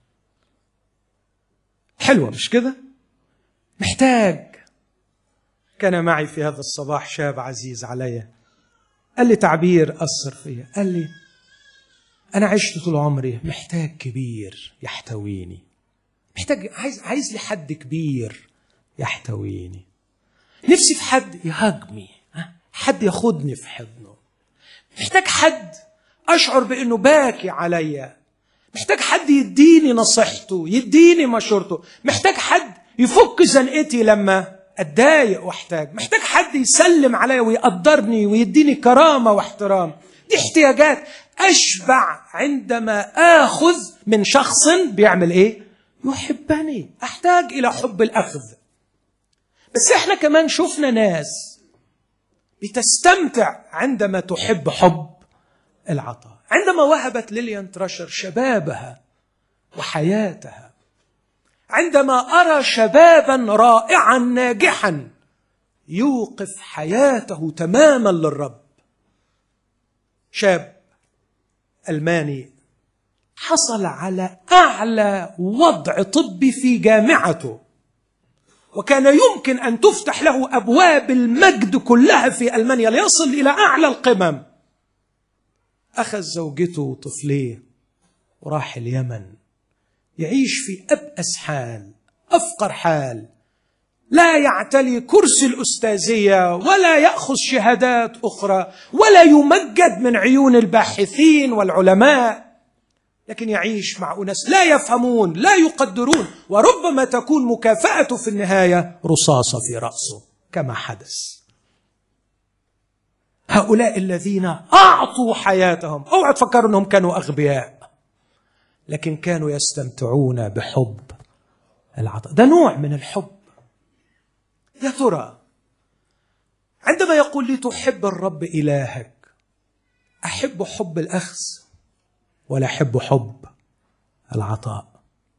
حلوه مش كده محتاج كان معي في هذا الصباح شاب عزيز علي قال لي تعبير اثر فيا قال لي انا عشت طول عمري محتاج كبير يحتويني محتاج عايز عايز لي حد كبير يحتويني نفسي في حد يهاجمي حد ياخدني في حضنه محتاج حد اشعر بانه باكي عليا محتاج حد يديني نصيحته يديني مشورته محتاج حد يفك زنقتي لما اتضايق واحتاج محتاج حد يسلم عليا ويقدرني ويديني كرامه واحترام دي احتياجات اشبع عندما اخذ من شخص بيعمل ايه يحبني احتاج الى حب الاخذ بس احنا كمان شفنا ناس بتستمتع عندما تحب حب العطاء عندما وهبت ليليان تراشر شبابها وحياتها عندما ارى شبابا رائعا ناجحا يوقف حياته تماما للرب شاب الماني حصل على اعلى وضع طبي في جامعته وكان يمكن ان تفتح له ابواب المجد كلها في المانيا ليصل الى اعلى القمم اخذ زوجته وطفليه وراح اليمن يعيش في ابأس حال افقر حال لا يعتلي كرسي الاستاذيه ولا ياخذ شهادات اخرى ولا يمجد من عيون الباحثين والعلماء لكن يعيش مع اناس لا يفهمون لا يقدرون وربما تكون مكافاته في النهايه رصاصه في راسه كما حدث هؤلاء الذين اعطوا حياتهم اوعى تفكروا انهم كانوا اغبياء لكن كانوا يستمتعون بحب العطاء ده نوع من الحب يا ترى عندما يقول لي تحب الرب الهك احب حب الاخذ ولا احب حب العطاء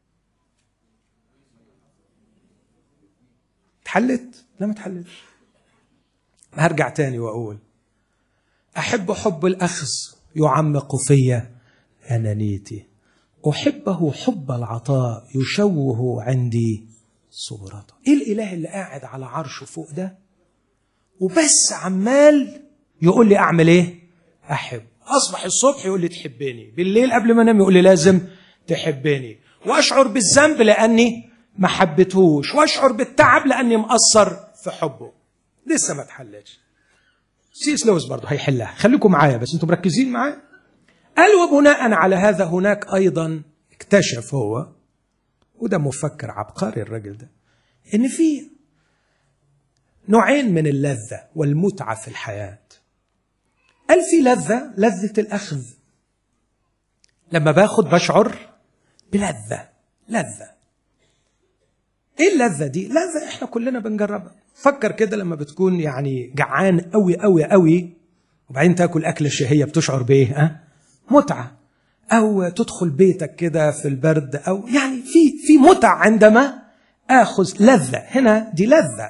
تحلت لا ما تحلتش هرجع تاني واقول احب حب الاخذ يعمق في انانيتي احبه حب العطاء يشوه عندي صورته ايه الاله اللي قاعد على عرشه فوق ده وبس عمال يقول لي اعمل ايه احب اصبح الصبح يقول لي تحبني بالليل قبل ما انام يقول لي لازم تحبني واشعر بالذنب لاني ما حبيتهوش واشعر بالتعب لاني مقصر في حبه لسه ما اتحلتش سيس لويس برضه هيحلها خليكم معايا بس انتم مركزين معايا قال وبناء على هذا هناك ايضا اكتشف هو وده مفكر عبقري الراجل ده ان في نوعين من اللذه والمتعه في الحياه قال في لذه لذه الاخذ لما باخد بشعر بلذة لذة ايه اللذة دي؟ لذة احنا كلنا بنجربها فكر كده لما بتكون يعني جعان قوي قوي قوي وبعدين تاكل اكله شهيه بتشعر بايه؟ ها؟ متعه او تدخل بيتك كده في البرد او يعني في في متع عندما اخذ لذه هنا دي لذه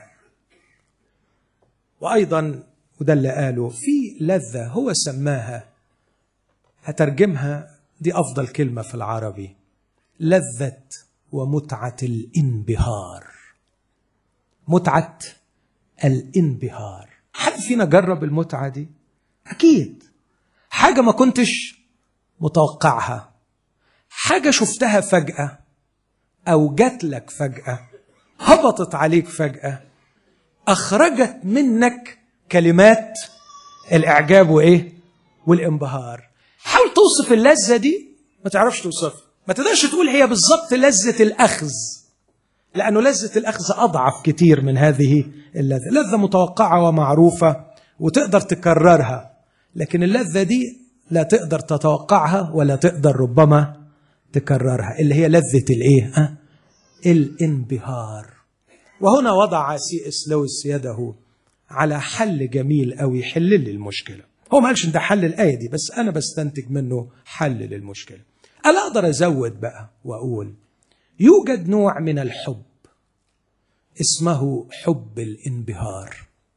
وايضا وده اللي قاله في لذه هو سماها هترجمها دي افضل كلمه في العربي لذه ومتعه الانبهار متعه الانبهار حد فينا جرب المتعه دي اكيد حاجه ما كنتش متوقعها حاجه شفتها فجاه او جات لك فجاه هبطت عليك فجاه اخرجت منك كلمات الاعجاب وايه والانبهار حاول توصف اللذه دي ما تعرفش توصفها ما تقدرش تقول هي بالظبط لذه الاخذ لانه لذه الاخذ اضعف كتير من هذه اللذه لذه متوقعه ومعروفه وتقدر تكررها لكن اللذه دي لا تقدر تتوقعها ولا تقدر ربما تكررها اللي هي لذه الايه أه؟ الانبهار وهنا وضع سي اس لويس يده على حل جميل قوي يحل لي المشكله هو ما قالش ده حل الايه دي بس انا بستنتج منه حل للمشكله انا اقدر ازود بقى واقول يوجد نوع من الحب اسمه حب الانبهار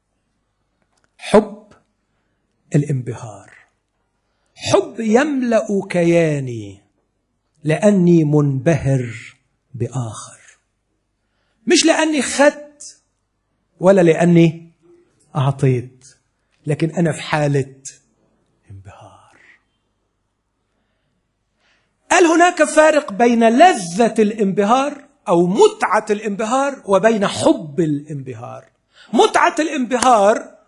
حب الانبهار حب يملا كياني لاني منبهر باخر مش لاني خدت ولا لاني اعطيت لكن انا في حاله انبهار قال هناك فارق بين لذه الانبهار او متعه الانبهار وبين حب الانبهار متعه الانبهار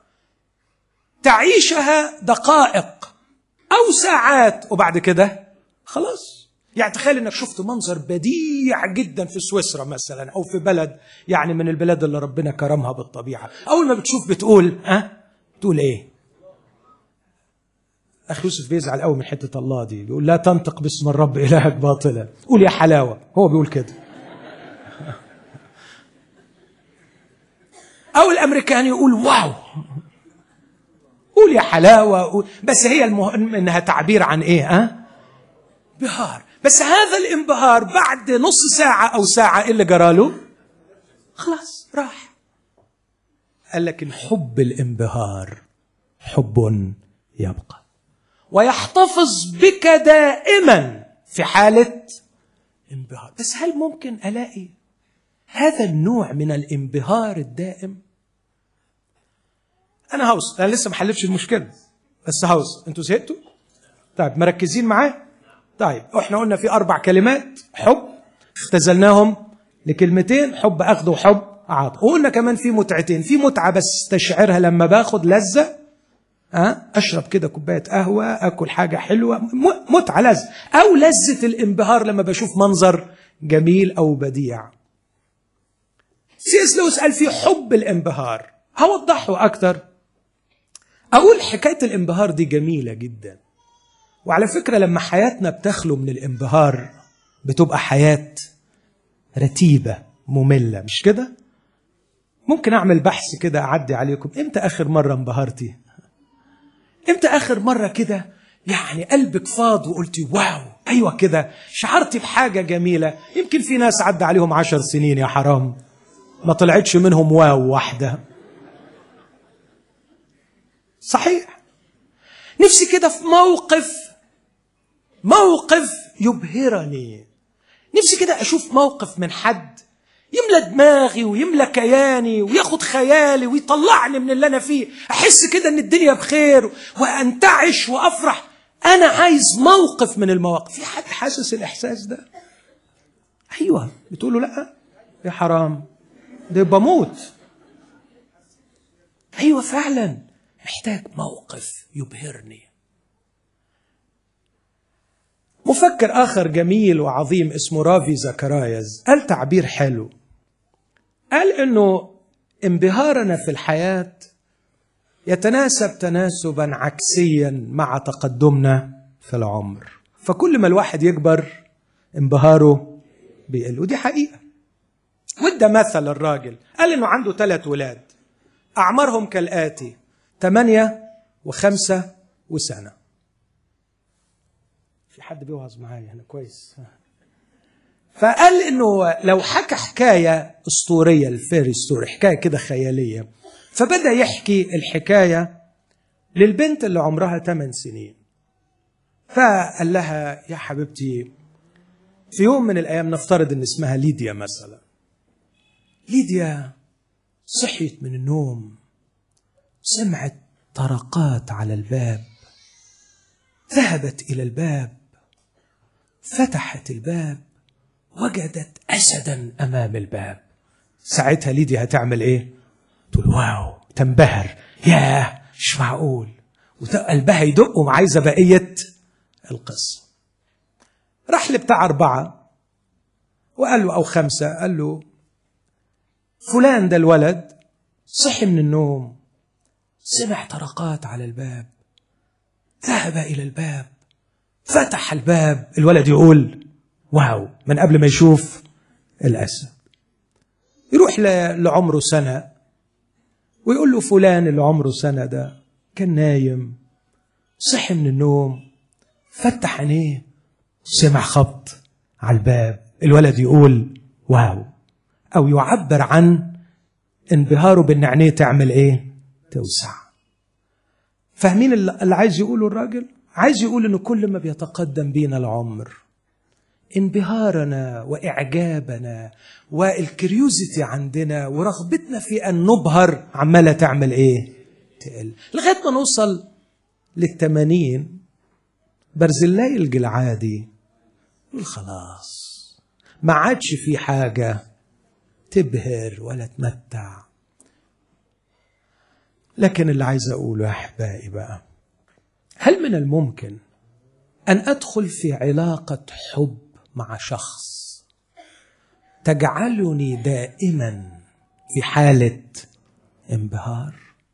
تعيشها دقائق او ساعات وبعد كده خلاص يعني تخيل انك شفت منظر بديع جدا في سويسرا مثلا او في بلد يعني من البلاد اللي ربنا كرمها بالطبيعه اول ما بتشوف بتقول ها أه؟ تقول ايه اخ يوسف بيزعل قوي من حته الله دي بيقول لا تنطق باسم الرب الهك باطلا قول يا حلاوه هو بيقول كده او الامريكان يقول واو قول يا حلاوه قول. بس هي المهم انها تعبير عن ايه ها أه؟ انبهار بس هذا الانبهار بعد نص ساعه او ساعه ايه اللي جراله خلاص راح قال لكن حب الانبهار حب يبقى ويحتفظ بك دائما في حاله انبهار بس هل ممكن الاقي هذا النوع من الانبهار الدائم انا هوس انا لسه ما حلتش المشكله بس هوس انتوا زهقتوا طيب مركزين معايا طيب احنا قلنا في اربع كلمات حب اختزلناهم لكلمتين حب اخذ وحب عاطف وقلنا كمان في متعتين في متعه بس استشعرها لما باخد لذه أه؟ اشرب كده كوبايه قهوه اكل حاجه حلوه متعه لذه او لذه الانبهار لما بشوف منظر جميل او بديع سي اس لويس قال في حب الانبهار هوضحه اكتر اقول حكايه الانبهار دي جميله جدا وعلى فكره لما حياتنا بتخلو من الانبهار بتبقى حياه رتيبه ممله مش كده ممكن اعمل بحث كده اعدي عليكم امتى اخر مره انبهرتي امتى اخر مره كده يعني قلبك فاض وقلتي واو ايوه كده شعرتي بحاجه جميله يمكن في ناس عدى عليهم عشر سنين يا حرام ما طلعتش منهم واو واحده صحيح نفسي كده في موقف موقف يبهرني نفسي كده اشوف موقف من حد يملى دماغي ويملى كياني وياخد خيالي ويطلعني من اللي انا فيه احس كده ان الدنيا بخير وانتعش وافرح انا عايز موقف من المواقف في حد حاسس الاحساس ده ايوه بتقولوا لا يا حرام ده بموت ايوه فعلا محتاج موقف يبهرني مفكر آخر جميل وعظيم اسمه رافي زكرايز قال تعبير حلو قال انه انبهارنا في الحياه يتناسب تناسبا عكسيا مع تقدمنا في العمر فكل ما الواحد يكبر انبهاره بيقل ودي حقيقة وادى مثل الراجل قال انه عنده ثلاث ولاد اعمارهم كالاتي ثمانية وخمسة وسنة في حد بيوعظ معايا هنا كويس فقال انه لو حكى حكايه اسطوريه الفيري ستوري حكايه كده خياليه فبدا يحكي الحكايه للبنت اللي عمرها 8 سنين فقال لها يا حبيبتي في يوم من الايام نفترض ان اسمها ليديا مثلا ليديا صحيت من النوم سمعت طرقات على الباب ذهبت الى الباب فتحت الباب وجدت اسدا امام الباب ساعتها ليديا هتعمل ايه تقول واو تنبهر ياه مش معقول وقلبها يدق وعايزه بقيه القصه راح لبتاع اربعه وقال له او خمسه قال له فلان ده الولد صحي من النوم سمع طرقات على الباب ذهب الى الباب فتح الباب الولد يقول واو من قبل ما يشوف الاسد يروح لعمره سنه ويقول له فلان اللي عمره سنه ده كان نايم صحي من النوم فتح عينيه سمع خبط على الباب الولد يقول واو او يعبر عن انبهاره بان عينيه تعمل ايه توسع فاهمين اللي عايز يقوله الراجل عايز يقول انه كل ما بيتقدم بينا العمر انبهارنا واعجابنا والكريوزيتي عندنا ورغبتنا في ان نبهر عماله تعمل ايه تقل لغايه ما نوصل للثمانين برزلاي الجلعادي يقول خلاص ما عادش في حاجه تبهر ولا تمتع لكن اللي عايز اقوله يا احبائي بقى هل من الممكن ان ادخل في علاقه حب مع شخص تجعلني دائما في حاله انبهار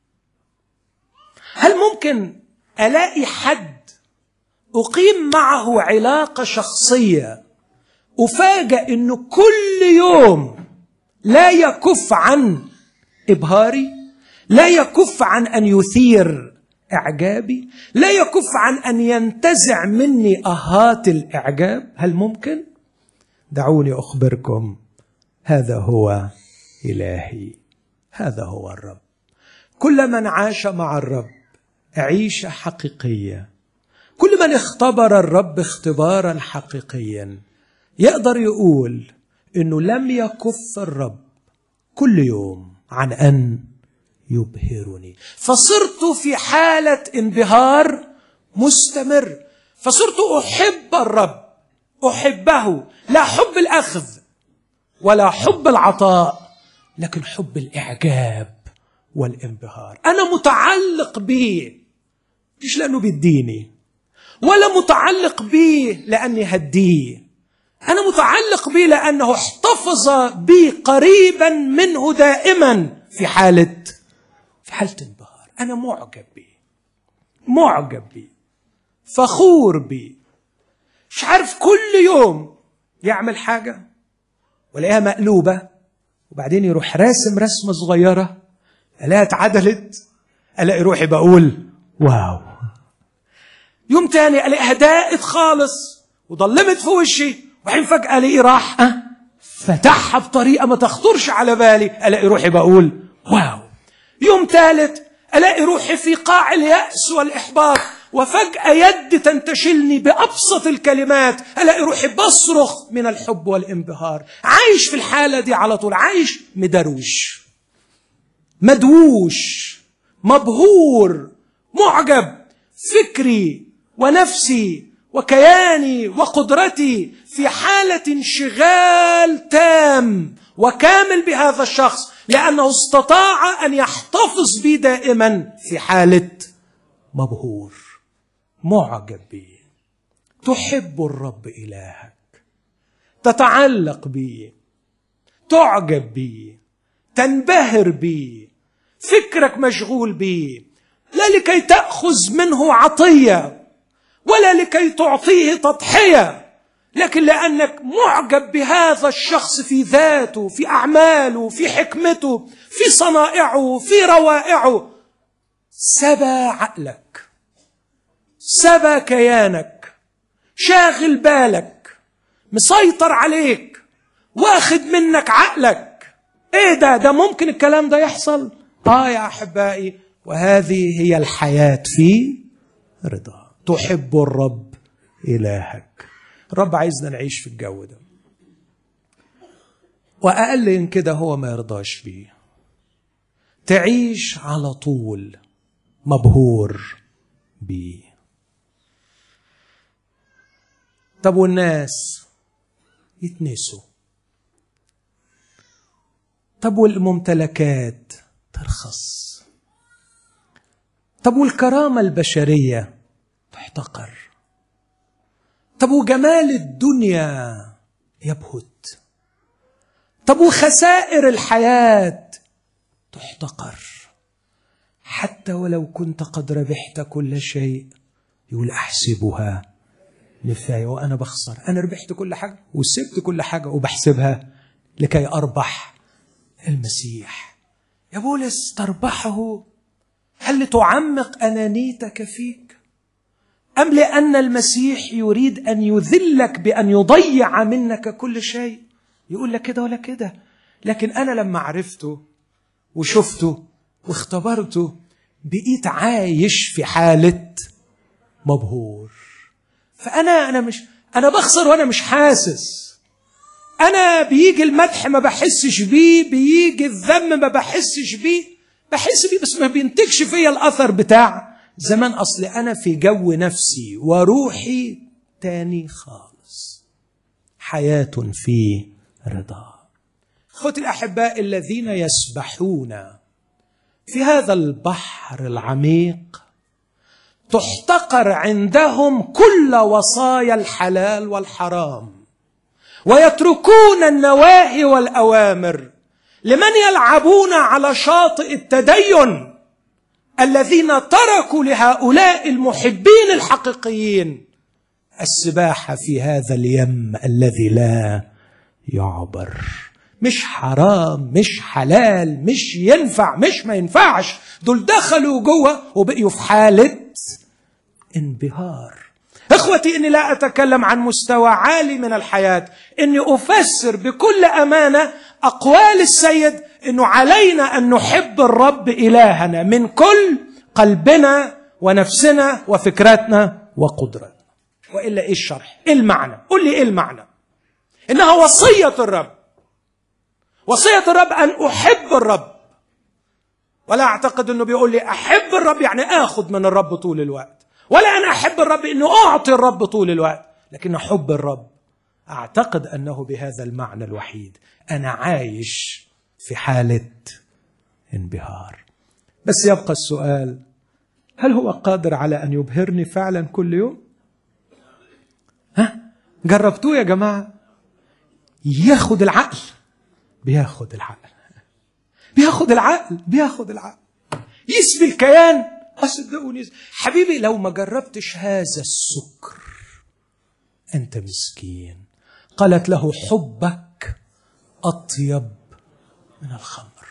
هل ممكن الاقي حد اقيم معه علاقه شخصيه افاجا انه كل يوم لا يكف عن ابهاري لا يكف عن ان يثير اعجابي لا يكف عن ان ينتزع مني اهات الاعجاب هل ممكن دعوني اخبركم هذا هو الهي هذا هو الرب كل من عاش مع الرب عيشه حقيقيه كل من اختبر الرب اختبارا حقيقيا يقدر يقول انه لم يكف الرب كل يوم عن ان يبهرني فصرت في حاله انبهار مستمر فصرت احب الرب احبه لا حب الاخذ ولا حب العطاء لكن حب الاعجاب والانبهار انا متعلق به مش لانه بيديني ولا متعلق به لاني هديه انا متعلق به لانه احتفظ بي قريبا منه دائما في حاله في حاله انبهار انا معجب به معجب به فخور به مش عارف كل يوم يعمل حاجه والاقيها مقلوبه وبعدين يروح راسم رسمه صغيره الاقيها اتعدلت الاقي روحي بقول واو يوم تاني الاقيها ضاقت خالص وضلمت في وشي وبعدين فجاه الاقيه راح أه فتحها بطريقه ما تخطرش على بالي الاقي روحي بقول واو يوم ثالث الاقي روحي في قاع الياس والاحباط وفجاه يد تنتشلني بابسط الكلمات الاقي روحي بصرخ من الحب والانبهار عايش في الحاله دي على طول عايش مدروش مدووش مبهور معجب فكري ونفسي وكياني وقدرتي في حاله انشغال تام وكامل بهذا الشخص لانه استطاع ان يحتفظ بي دائما في حاله مبهور معجب به تحب الرب الهك تتعلق به تعجب به تنبهر به فكرك مشغول به لا لكي تاخذ منه عطيه ولا لكي تعطيه تضحيه لكن لانك معجب بهذا الشخص في ذاته في اعماله في حكمته في صنائعه في روائعه سبى عقلك سبى كيانك شاغل بالك مسيطر عليك واخد منك عقلك ايه ده ده ممكن الكلام ده يحصل اه يا احبائي وهذه هي الحياه في رضا تحب الرب الهك الرب عايزنا نعيش في الجو ده واقل من كده هو ما يرضاش بيه تعيش على طول مبهور بيه طب والناس يتنسوا طب والممتلكات ترخص طب والكرامه البشريه تحتقر طب وجمال الدنيا يبهت طب وخسائر الحياه تحتقر حتى ولو كنت قد ربحت كل شيء يقول احسبها نفايه وانا بخسر انا ربحت كل حاجه وسبت كل حاجه وبحسبها لكي اربح المسيح يا بولس تربحه هل لتعمق انانيتك فيك ام لان المسيح يريد ان يذلك بان يضيع منك كل شيء يقول لك كده ولا كده لكن انا لما عرفته وشفته واختبرته بقيت عايش في حاله مبهور فانا انا مش انا بخسر وانا مش حاسس انا بيجي المدح ما بحسش بيه بيجي الذم ما بحسش بيه بحس بيه بس ما بينتجش فيا الاثر بتاع زمان اصل انا في جو نفسي وروحي تاني خالص حياه في رضا اخوتي الاحباء الذين يسبحون في هذا البحر العميق تحتقر عندهم كل وصايا الحلال والحرام ويتركون النواهي والاوامر لمن يلعبون على شاطئ التدين الذين تركوا لهؤلاء المحبين الحقيقيين السباحه في هذا اليم الذي لا يعبر مش حرام مش حلال مش ينفع مش ما ينفعش دول دخلوا جوه وبقيوا في حاله انبهار اخوتي اني لا اتكلم عن مستوى عالي من الحياه اني افسر بكل امانه اقوال السيد انه علينا ان نحب الرب الهنا من كل قلبنا ونفسنا وفكرتنا وقدرتنا والا ايه الشرح ايه المعنى قل لي ايه المعنى انها وصيه الرب وصيه الرب ان احب الرب ولا اعتقد انه بيقول لي احب الرب يعني اخذ من الرب طول الوقت ولا انا احب الرب انه اعطي الرب طول الوقت لكن حب الرب اعتقد انه بهذا المعنى الوحيد انا عايش في حاله انبهار بس يبقى السؤال هل هو قادر على ان يبهرني فعلا كل يوم ها جربتوه يا جماعه ياخد العقل بياخد العقل بياخد العقل بياخد العقل يسبي الكيان أصدقوني حبيبي لو ما جربتش هذا السكر أنت مسكين قالت له حبك أطيب من الخمر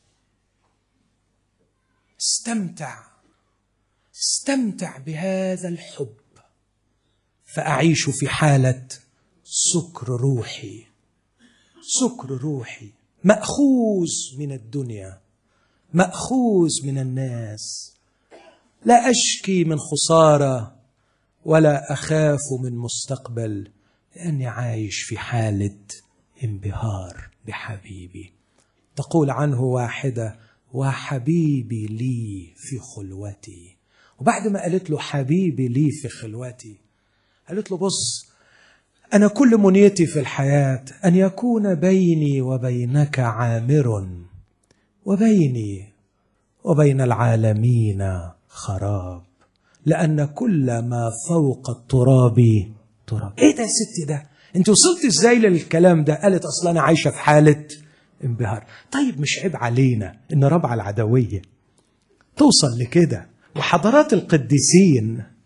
استمتع استمتع بهذا الحب فأعيش في حالة سكر روحي سكر روحي مأخوذ من الدنيا مأخوذ من الناس لا اشكي من خساره ولا اخاف من مستقبل لاني عايش في حاله انبهار بحبيبي تقول عنه واحده وحبيبي لي في خلوتي وبعد ما قالت له حبيبي لي في خلوتي قالت له بص انا كل منيتي في الحياه ان يكون بيني وبينك عامر وبيني وبين العالمين خراب لأن كل ما فوق التراب تراب ايه ده يا ستي ده انت وصلت ازاي للكلام ده قالت اصلا انا عايشه في حاله انبهار طيب مش عيب علينا ان ربع العدويه توصل لكده وحضرات القديسين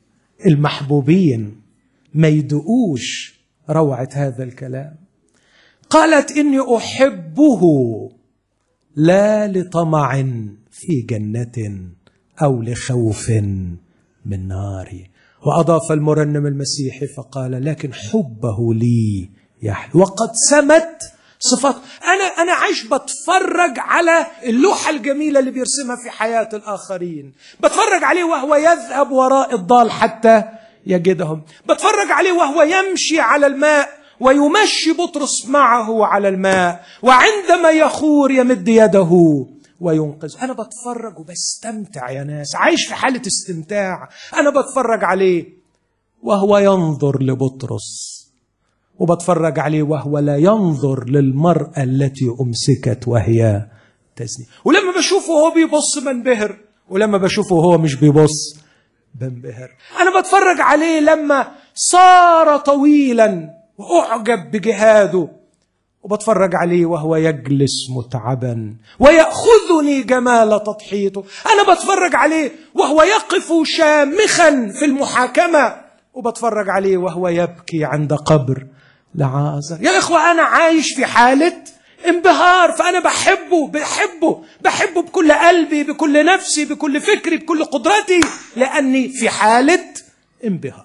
المحبوبين ما يدقوش روعه هذا الكلام قالت اني احبه لا لطمع في جنه او لخوف من نار واضاف المرنم المسيحي فقال لكن حبه لي يحلو وقد سمت صفات انا انا عايش بتفرج على اللوحه الجميله اللي بيرسمها في حياه الاخرين بتفرج عليه وهو يذهب وراء الضال حتى يجدهم بتفرج عليه وهو يمشي على الماء ويمشي بطرس معه على الماء وعندما يخور يمد يده وينقذ انا بتفرج وبستمتع يا ناس عايش في حاله استمتاع انا بتفرج عليه وهو ينظر لبطرس وبتفرج عليه وهو لا ينظر للمرأة التي أمسكت وهي تزني ولما بشوفه هو بيبص بنبهر ولما بشوفه هو مش بيبص بنبهر أنا بتفرج عليه لما صار طويلا وأعجب بجهاده وبتفرج عليه وهو يجلس متعبا ويأخذني جمال تضحيته أنا بتفرج عليه وهو يقف شامخا في المحاكمة وبتفرج عليه وهو يبكي عند قبر لعازر يا إخوة أنا عايش في حالة انبهار فأنا بحبه بحبه بحبه بكل قلبي بكل نفسي بكل فكري بكل قدرتي لأني في حالة انبهار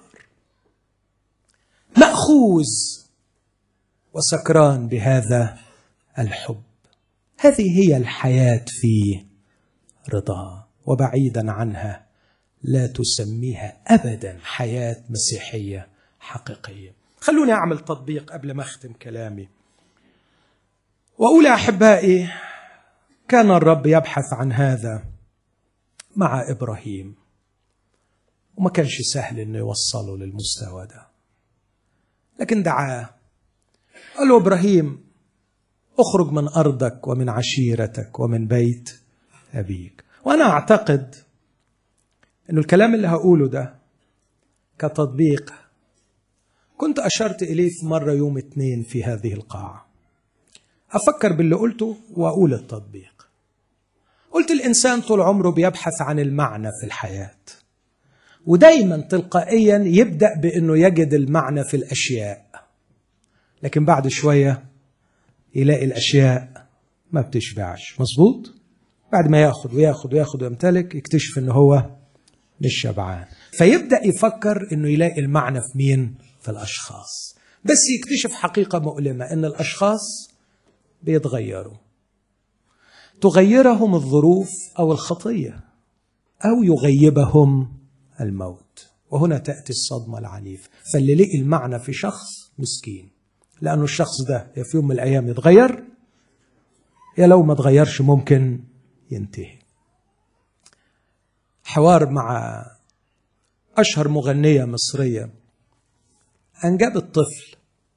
مأخوذ وسكران بهذا الحب هذه هي الحياة في رضا وبعيدا عنها لا تسميها أبدا حياة مسيحية حقيقية خلوني أعمل تطبيق قبل ما أختم كلامي وأقول أحبائي كان الرب يبحث عن هذا مع إبراهيم وما كانش سهل إنه يوصله للمستوى ده لكن دعاه قال له إبراهيم اخرج من أرضك ومن عشيرتك ومن بيت أبيك وأنا أعتقد إنه الكلام اللي هقوله ده كتطبيق كنت أشرت إليه في مرة يوم اثنين في هذه القاعة أفكر باللي قلته وأقول التطبيق قلت الإنسان طول عمره بيبحث عن المعنى في الحياة ودايما تلقائيا يبدأ بأنه يجد المعنى في الأشياء لكن بعد شوية يلاقي الأشياء ما بتشبعش مظبوط بعد ما ياخد وياخد وياخد ويمتلك يكتشف انه هو مش شبعان فيبدا يفكر انه يلاقي المعنى في مين في الاشخاص بس يكتشف حقيقه مؤلمه ان الاشخاص بيتغيروا تغيرهم الظروف او الخطيه او يغيبهم الموت وهنا تاتي الصدمه العنيفه فاللي لقي المعنى في شخص مسكين لانه الشخص ده يا في يوم من الايام يتغير يا لو ما تغيرش ممكن ينتهي حوار مع اشهر مغنيه مصريه انجبت طفل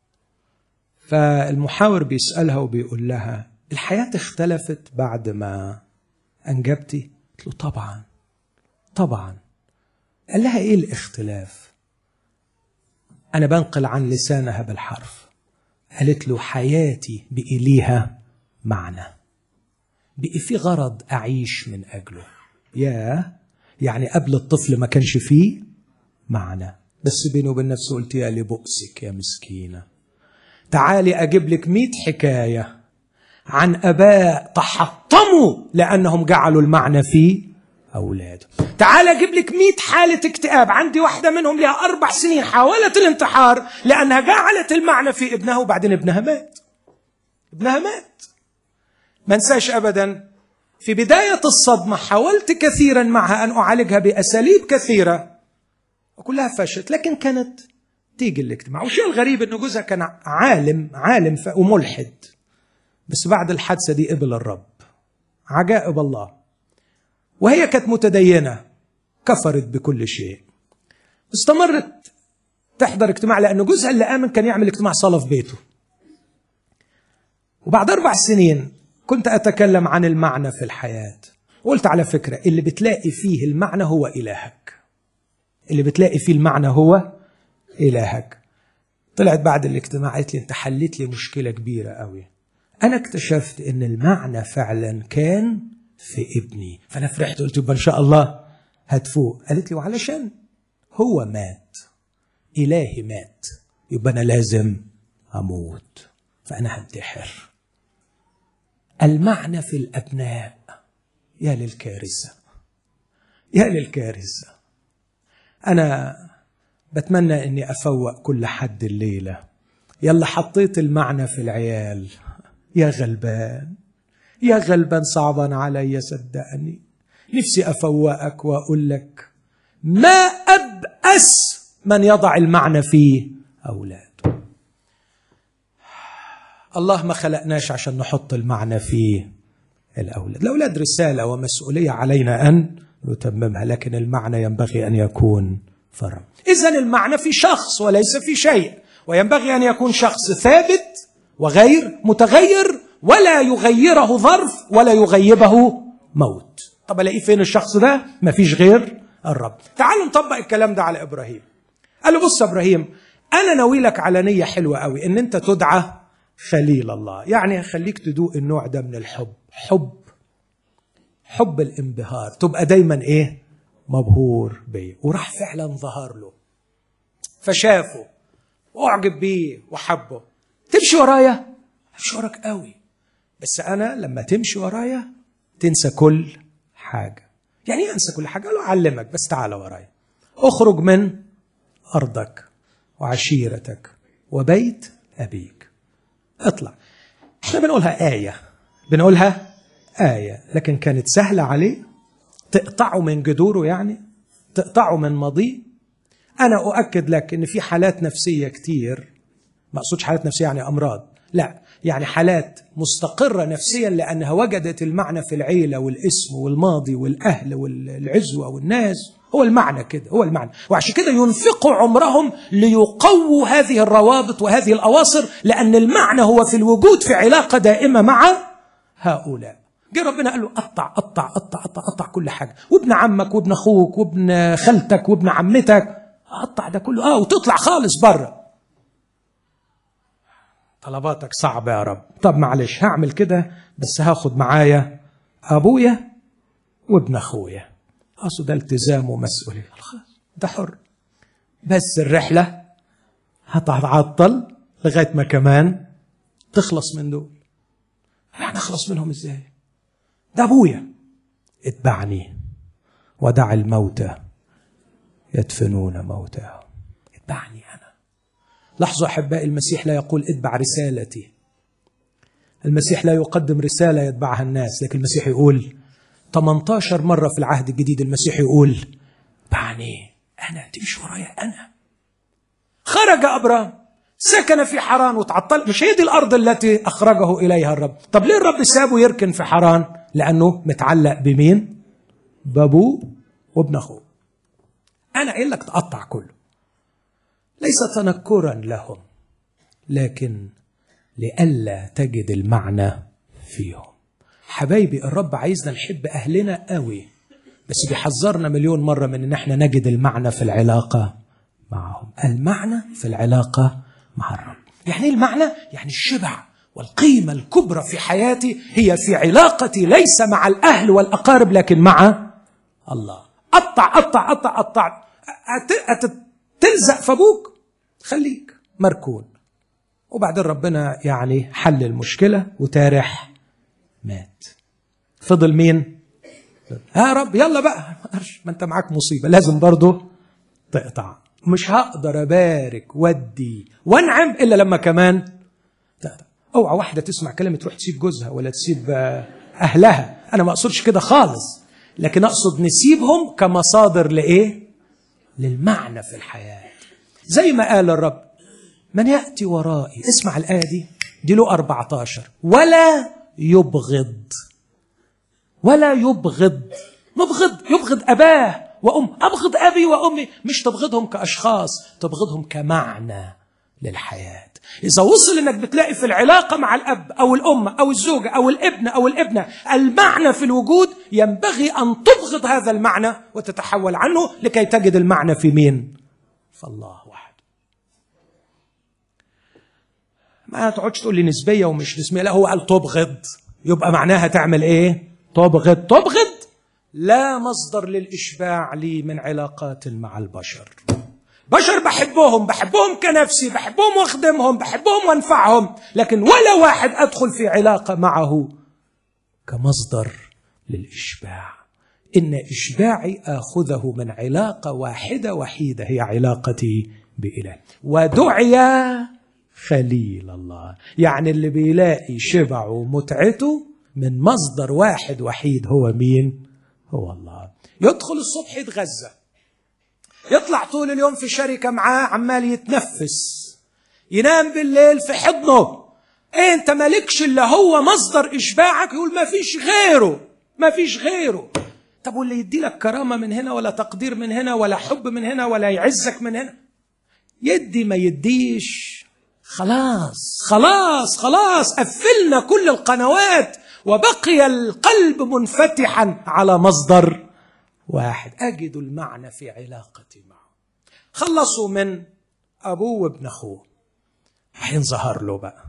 فالمحاور بيسالها وبيقول لها الحياه اختلفت بعد ما انجبتي قلت له طبعا طبعا قال لها ايه الاختلاف انا بنقل عن لسانها بالحرف قالت له حياتي بقي ليها معنى بقي في غرض اعيش من اجله يا يعني قبل الطفل ما كانش فيه معنى بس بيني وبين نفسي قلت يا لبؤسك يا مسكينه تعالي اجيب لك مئة حكايه عن اباء تحطموا لانهم جعلوا المعنى في اولاده تعال اجيب لك 100 حاله اكتئاب عندي واحده منهم لها اربع سنين حاولت الانتحار لانها جعلت المعنى في ابنها وبعدين ابنها مات ابنها مات ما انساش ابدا في بدايه الصدمه حاولت كثيرا معها ان اعالجها باساليب كثيره وكلها فشلت لكن كانت تيجي الاجتماع والشيء الغريب انه جوزها كان عالم عالم وملحد بس بعد الحادثه دي قبل الرب عجائب الله وهي كانت متدينه كفرت بكل شيء استمرت تحضر اجتماع لأن جوزها اللي آمن كان يعمل اجتماع صلاة في بيته وبعد أربع سنين كنت أتكلم عن المعنى في الحياة قلت على فكرة اللي بتلاقي فيه المعنى هو إلهك اللي بتلاقي فيه المعنى هو إلهك طلعت بعد الاجتماع قالت لي أنت حليت لي مشكلة كبيرة قوي أنا اكتشفت إن المعنى فعلا كان في ابني فأنا فرحت قلت يبقى إن شاء الله هتفوق قالت لي وعلشان هو مات إلهي مات يبقى أنا لازم أموت فأنا هنتحر المعنى في الأبناء يا للكارثة يا للكارثة أنا بتمنى أني أفوق كل حد الليلة يلا حطيت المعنى في العيال يا غلبان يا غلبان صعبا علي صدقني نفسي أفوقك وأقول لك ما أبأس من يضع المعنى في أولاده الله ما خلقناش عشان نحط المعنى في الأولاد الأولاد رسالة ومسؤولية علينا أن نتممها لكن المعنى ينبغي أن يكون فرم إذا المعنى في شخص وليس في شيء وينبغي أن يكون شخص ثابت وغير متغير ولا يغيره ظرف ولا يغيبه موت طب الاقيه فين الشخص ده ما فيش غير الرب تعالوا نطبق الكلام ده على ابراهيم قال له بص يا ابراهيم انا ناوي لك على نيه حلوه قوي ان انت تدعى خليل الله يعني خليك تدوق النوع ده من الحب حب حب الانبهار تبقى دايما ايه مبهور بيه وراح فعلا ظهر له فشافه واعجب بيه وحبه تمشي ورايا امشي وراك قوي بس انا لما تمشي ورايا تنسى كل حاجه يعني ايه انسى كل حاجه قال له اعلمك بس تعالى ورايا اخرج من ارضك وعشيرتك وبيت ابيك اطلع احنا بنقولها ايه بنقولها ايه لكن كانت سهله عليه تقطعه من جذوره يعني تقطعه من ماضيه انا اؤكد لك ان في حالات نفسيه كتير ما اقصدش حالات نفسيه يعني امراض لا يعني حالات مستقرة نفسيا لأنها وجدت المعنى في العيلة والاسم والماضي والأهل والعزوة والناس هو المعنى كده هو المعنى وعشان كده ينفقوا عمرهم ليقووا هذه الروابط وهذه الأواصر لأن المعنى هو في الوجود في علاقة دائمة مع هؤلاء جه ربنا قال له قطع قطع قطع قطع قطع كل حاجة وابن عمك وابن أخوك وابن خالتك وابن عمتك قطع ده كله اه وتطلع خالص بره طلباتك صعبة يا رب طب معلش هعمل كده بس هاخد معايا أبويا وابن أخويا أصل ده التزام ومسؤولية ده حر بس الرحلة هتعطل لغاية ما كمان تخلص من دول يعني أخلص منهم إزاي ده أبويا اتبعني ودع الموتى يدفنون موتاهم اتبعني لاحظوا احبائي المسيح لا يقول اتبع رسالتي المسيح لا يقدم رساله يتبعها الناس لكن المسيح يقول 18 مره في العهد الجديد المسيح يقول اتبعني انا تمشي ورايا انا خرج ابرام سكن في حران وتعطل مش هي دي الارض التي اخرجه اليها الرب طب ليه الرب سابه يركن في حران لانه متعلق بمين بابوه وابن اخوه انا قايل لك تقطع كله ليس تنكرا لهم لكن لئلا تجد المعنى فيهم حبايبي الرب عايزنا نحب اهلنا قوي بس بيحذرنا مليون مره من ان احنا نجد المعنى في العلاقه معهم المعنى في العلاقه مع الرب يعني ايه المعنى يعني الشبع والقيمه الكبرى في حياتي هي في علاقتي ليس مع الاهل والاقارب لكن مع الله قطع قطع قطع قطع تلزق في ابوك خليك مركون وبعدين ربنا يعني حل المشكله وتارح مات فضل مين يا رب يلا بقى ما انت معاك مصيبه لازم برضه تقطع مش هقدر ابارك ودي وانعم الا لما كمان تقطع اوعى واحده تسمع كلمه تروح تسيب جوزها ولا تسيب اهلها انا ما اقصدش كده خالص لكن اقصد نسيبهم كمصادر لايه للمعنى في الحياه زي ما قال الرب من ياتي ورائي اسمع الايه دي دي له 14 ولا يبغض ولا يبغض مبغض يبغض اباه وام ابغض ابي وامي مش تبغضهم كاشخاص تبغضهم كمعنى للحياه اذا وصل انك بتلاقي في العلاقه مع الاب او الام او الزوجه او الابن او الابنه المعنى في الوجود ينبغي ان تبغض هذا المعنى وتتحول عنه لكي تجد المعنى في مين في الله وحده ما تقعدش تقول لي نسبيه ومش نسبيه لا هو قال تبغض يبقى معناها تعمل ايه تبغض تبغض لا مصدر للاشباع لي من علاقات مع البشر بشر بحبهم بحبهم كنفسي بحبهم واخدمهم بحبهم وانفعهم لكن ولا واحد ادخل في علاقه معه كمصدر للاشباع ان اشباعي اخذه من علاقه واحده وحيده هي علاقتي باله ودعي خليل الله يعني اللي بيلاقي شبعه ومتعته من مصدر واحد وحيد هو مين هو الله يدخل الصبح يتغذى يطلع طول اليوم في شركه معاه عمال يتنفس ينام بالليل في حضنه إيه انت مالكش الا هو مصدر اشباعك يقول ما فيش غيره ما فيش غيره طب واللي يدي لك كرامه من هنا ولا تقدير من هنا ولا حب من هنا ولا يعزك من هنا يدي ما يديش خلاص خلاص خلاص قفلنا كل القنوات وبقي القلب منفتحا على مصدر واحد اجد المعنى في علاقتي معه خلصوا من ابوه وابن اخوه حين ظهر له بقى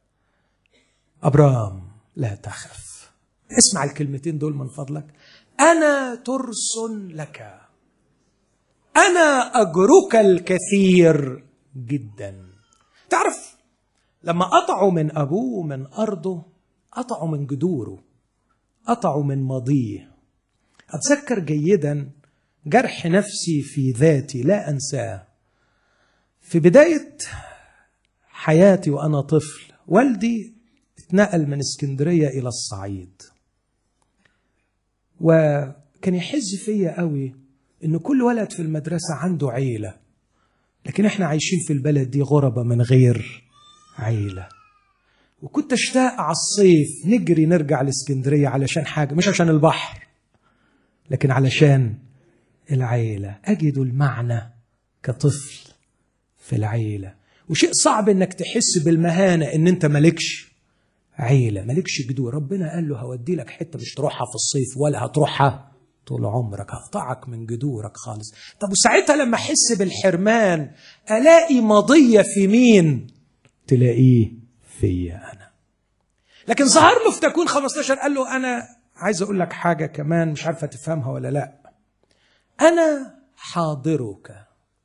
ابرام لا تخف اسمع الكلمتين دول من فضلك انا ترس لك انا اجرك الكثير جدا تعرف لما قطعوا من ابوه ومن ارضه قطعوا من جذوره قطعوا من ماضيه اتذكر جيدا جرح نفسي في ذاتي لا انساه في بدايه حياتي وانا طفل والدي اتنقل من اسكندريه الى الصعيد وكان يحز فيا قوي ان كل ولد في المدرسه عنده عيله لكن احنا عايشين في البلد دي غربة من غير عيلة وكنت اشتاق على الصيف نجري نرجع لاسكندرية علشان حاجة مش عشان البحر لكن علشان العيلة أجد المعنى كطفل في العيلة وشيء صعب انك تحس بالمهانة ان انت مالكش عيلة مالكش جدور ربنا قال له هودي لك حتة مش تروحها في الصيف ولا هتروحها طول عمرك هقطعك من جذورك خالص طب وساعتها لما احس بالحرمان الاقي مضيه في مين تلاقيه فيا انا لكن ظهر له في تكون 15 قال له انا عايز اقول لك حاجه كمان مش عارفه تفهمها ولا لا انا حاضرك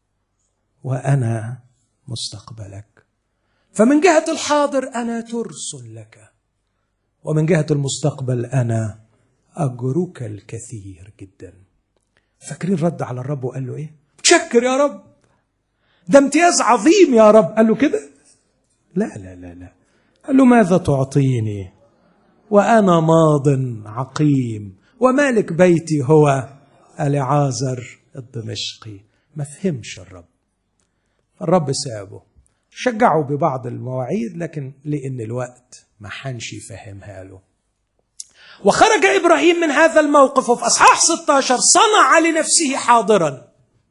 وانا مستقبلك فمن جهه الحاضر انا ترس لك ومن جهه المستقبل انا أجرك الكثير جدا فاكرين رد على الرب وقال له إيه متشكر يا رب ده امتياز عظيم يا رب قال له كده لا لا لا لا قال له ماذا تعطيني وأنا ماض عقيم ومالك بيتي هو العازر الدمشقي ما فهمش الرب الرب سابه شجعه ببعض المواعيد لكن لأن الوقت ما حنش يفهمها له وخرج ابراهيم من هذا الموقف وفي اصحاح 16 صنع لنفسه حاضرا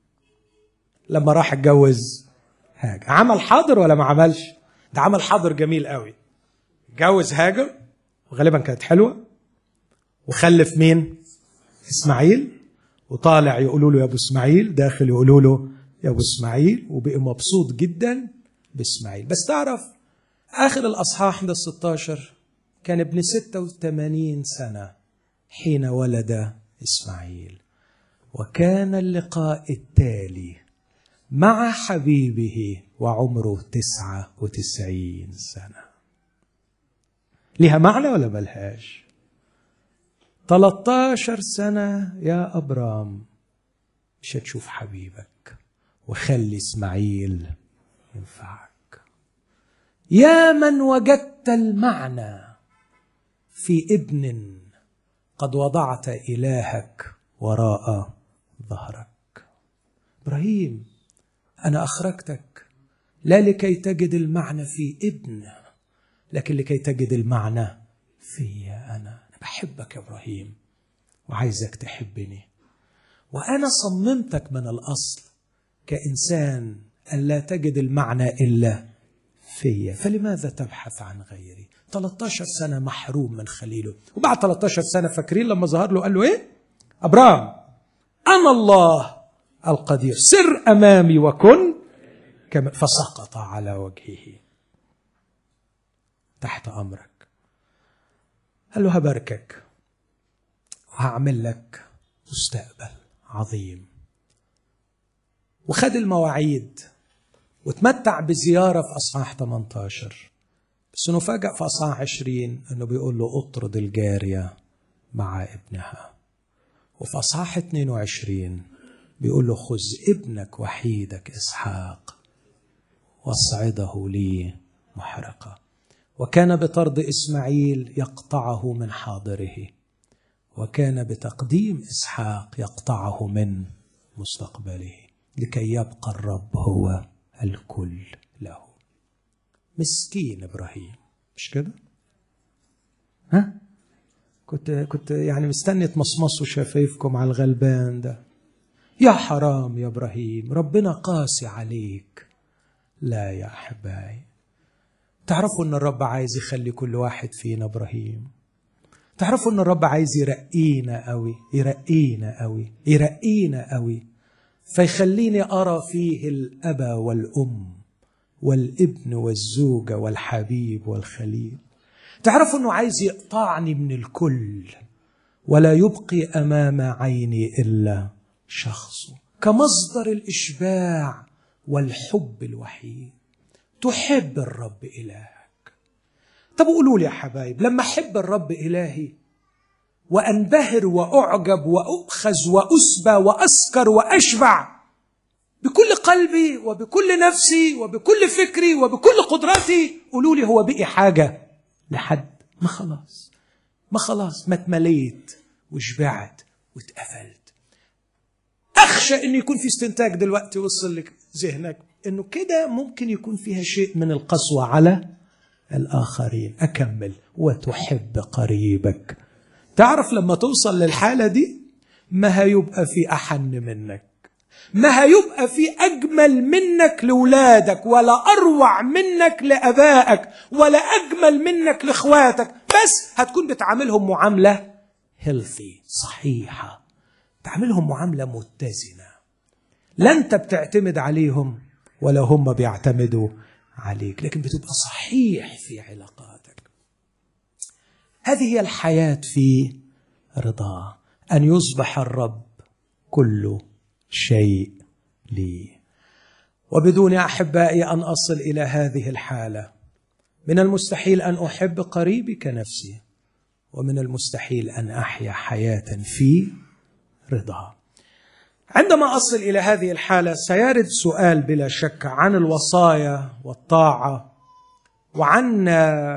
لما راح اتجوز هاجر عمل حاضر ولا ما عملش ده عمل حاضر جميل قوي اتجوز هاجر وغالبا كانت حلوه وخلف مين اسماعيل وطالع يقولوا له يا ابو اسماعيل داخل يقولوا له يا ابو اسماعيل وبقي مبسوط جدا باسماعيل بس تعرف اخر الاصحاح ده 16 كان ابن 86 سنة حين ولد إسماعيل وكان اللقاء التالي مع حبيبه وعمره تسعة وتسعين سنة لها معنى ولا ملهاش 13 سنة يا أبرام مش هتشوف حبيبك وخلي إسماعيل ينفعك يا من وجدت المعنى في ابن قد وضعت الهك وراء ظهرك ابراهيم انا اخرجتك لا لكي تجد المعنى في ابن لكن لكي تجد المعنى في انا انا بحبك يا ابراهيم وعايزك تحبني وانا صممتك من الاصل كانسان ان لا تجد المعنى الا فيا فلماذا تبحث عن غيري 13 سنة محروم من خليله وبعد 13 سنة فاكرين لما ظهر له قال له ايه أبرام أنا الله القدير سر أمامي وكن كما فسقط على وجهه تحت أمرك قال له هباركك وهعمل لك مستقبل عظيم وخد المواعيد وتمتع بزيارة في أصحاح 18 بس نفاجأ في أصحاح 20 أنه بيقول له اطرد الجارية مع ابنها وفي أصحاح 22 بيقول له خذ ابنك وحيدك إسحاق واصعده لي محرقة وكان بطرد إسماعيل يقطعه من حاضره وكان بتقديم إسحاق يقطعه من مستقبله لكي يبقى الرب هو الكل له مسكين ابراهيم مش كده ها كنت كنت يعني مستني تمصمصوا شفايفكم على الغلبان ده يا حرام يا ابراهيم ربنا قاسي عليك لا يا احبائي تعرفوا ان الرب عايز يخلي كل واحد فينا ابراهيم تعرفوا ان الرب عايز يرقينا قوي يرقينا قوي يرقينا قوي فيخليني ارى فيه الاب والام والابن والزوجه والحبيب والخليل تعرفوا انه عايز يقطعني من الكل ولا يبقي امام عيني الا شخصه كمصدر الاشباع والحب الوحيد تحب الرب الهك طب قولوا لي يا حبايب لما احب الرب الهي وانبهر واعجب واؤخذ واسبى واسكر واشبع بكل قلبي وبكل نفسي وبكل فكري وبكل قدرتي قولوا لي هو بقي حاجه لحد ما خلاص ما خلاص ما اتمليت وشبعت واتقفلت اخشى ان يكون في استنتاج دلوقتي وصل لك ذهنك انه كده ممكن يكون فيها شيء من القسوه على الاخرين اكمل وتحب قريبك تعرف لما توصل للحاله دي ما هيبقى في احن منك ما هيبقى في اجمل منك لاولادك ولا اروع منك لابائك ولا اجمل منك لاخواتك بس هتكون بتعاملهم معامله هيلثي صحيحه تعاملهم معامله متزنه لا انت بتعتمد عليهم ولا هم بيعتمدوا عليك لكن بتبقى صحيح في علاقاتك هذه هي الحياه في رضاه ان يصبح الرب كل شيء لي وبدون احبائي ان اصل الى هذه الحاله من المستحيل ان احب قريبي كنفسي ومن المستحيل ان احيا حياه في رضا عندما اصل الى هذه الحاله سيرد سؤال بلا شك عن الوصايا والطاعه وعن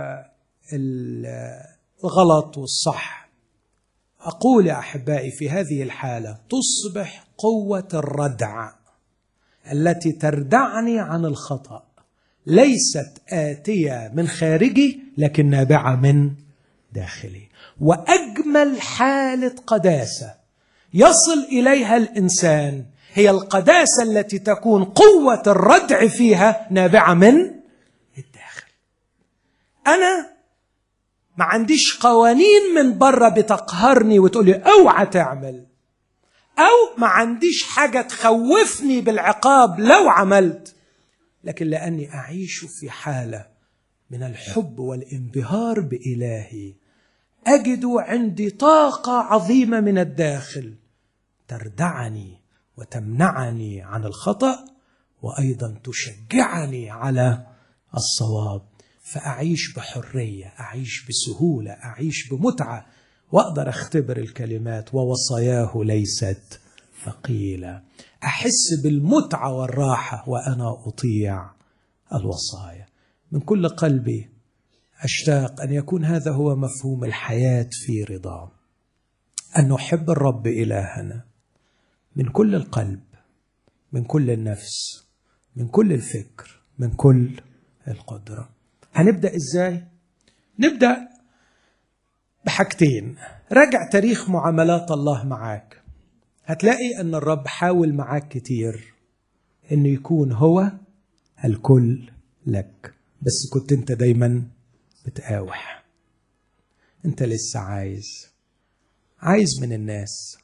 الغلط والصح اقول يا احبائي في هذه الحاله تصبح قوه الردع التي تردعني عن الخطا ليست اتيه من خارجي لكن نابعه من داخلي واجمل حاله قداسه يصل اليها الانسان هي القداسه التي تكون قوه الردع فيها نابعه من الداخل انا ما عنديش قوانين من بره بتقهرني وتقولي اوعى تعمل او ما عنديش حاجه تخوفني بالعقاب لو عملت لكن لاني اعيش في حاله من الحب والانبهار بالهي اجد عندي طاقه عظيمه من الداخل تردعني وتمنعني عن الخطا وايضا تشجعني على الصواب فاعيش بحريه اعيش بسهوله اعيش بمتعه واقدر اختبر الكلمات ووصاياه ليست ثقيله احس بالمتعه والراحه وانا اطيع الوصايا من كل قلبي اشتاق ان يكون هذا هو مفهوم الحياه في رضا ان نحب الرب الهنا من كل القلب من كل النفس من كل الفكر من كل القدره هنبدا ازاي نبدا بحاجتين راجع تاريخ معاملات الله معاك هتلاقي ان الرب حاول معاك كتير انه يكون هو الكل لك بس كنت انت دايما بتقاوح انت لسه عايز عايز من الناس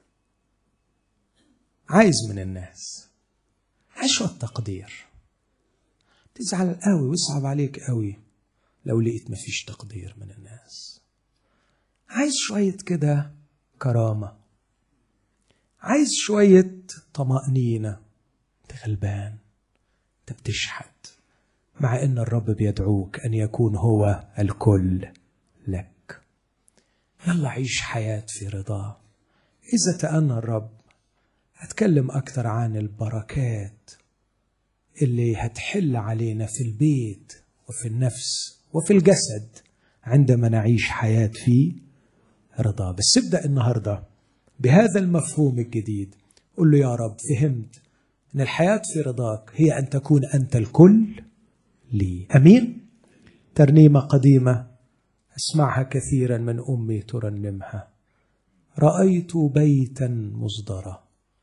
عايز من الناس عشوة التقدير تزعل قوي ويصعب عليك قوي لو لقيت مفيش تقدير من الناس عايز شوية كده كرامة عايز شوية طمأنينة انت غلبان انت بتشحت مع ان الرب بيدعوك ان يكون هو الكل لك يلا عيش حياه في رضاه اذا تأنى الرب هتكلم اكتر عن البركات اللي هتحل علينا في البيت وفي النفس وفي الجسد عندما نعيش حياه في رضاه بس ابدا النهارده بهذا المفهوم الجديد قل له يا رب فهمت ان الحياه في رضاك هي ان تكون انت الكل لي امين ترنيمه قديمه اسمعها كثيرا من امي ترنمها رايت بيتا مصدرا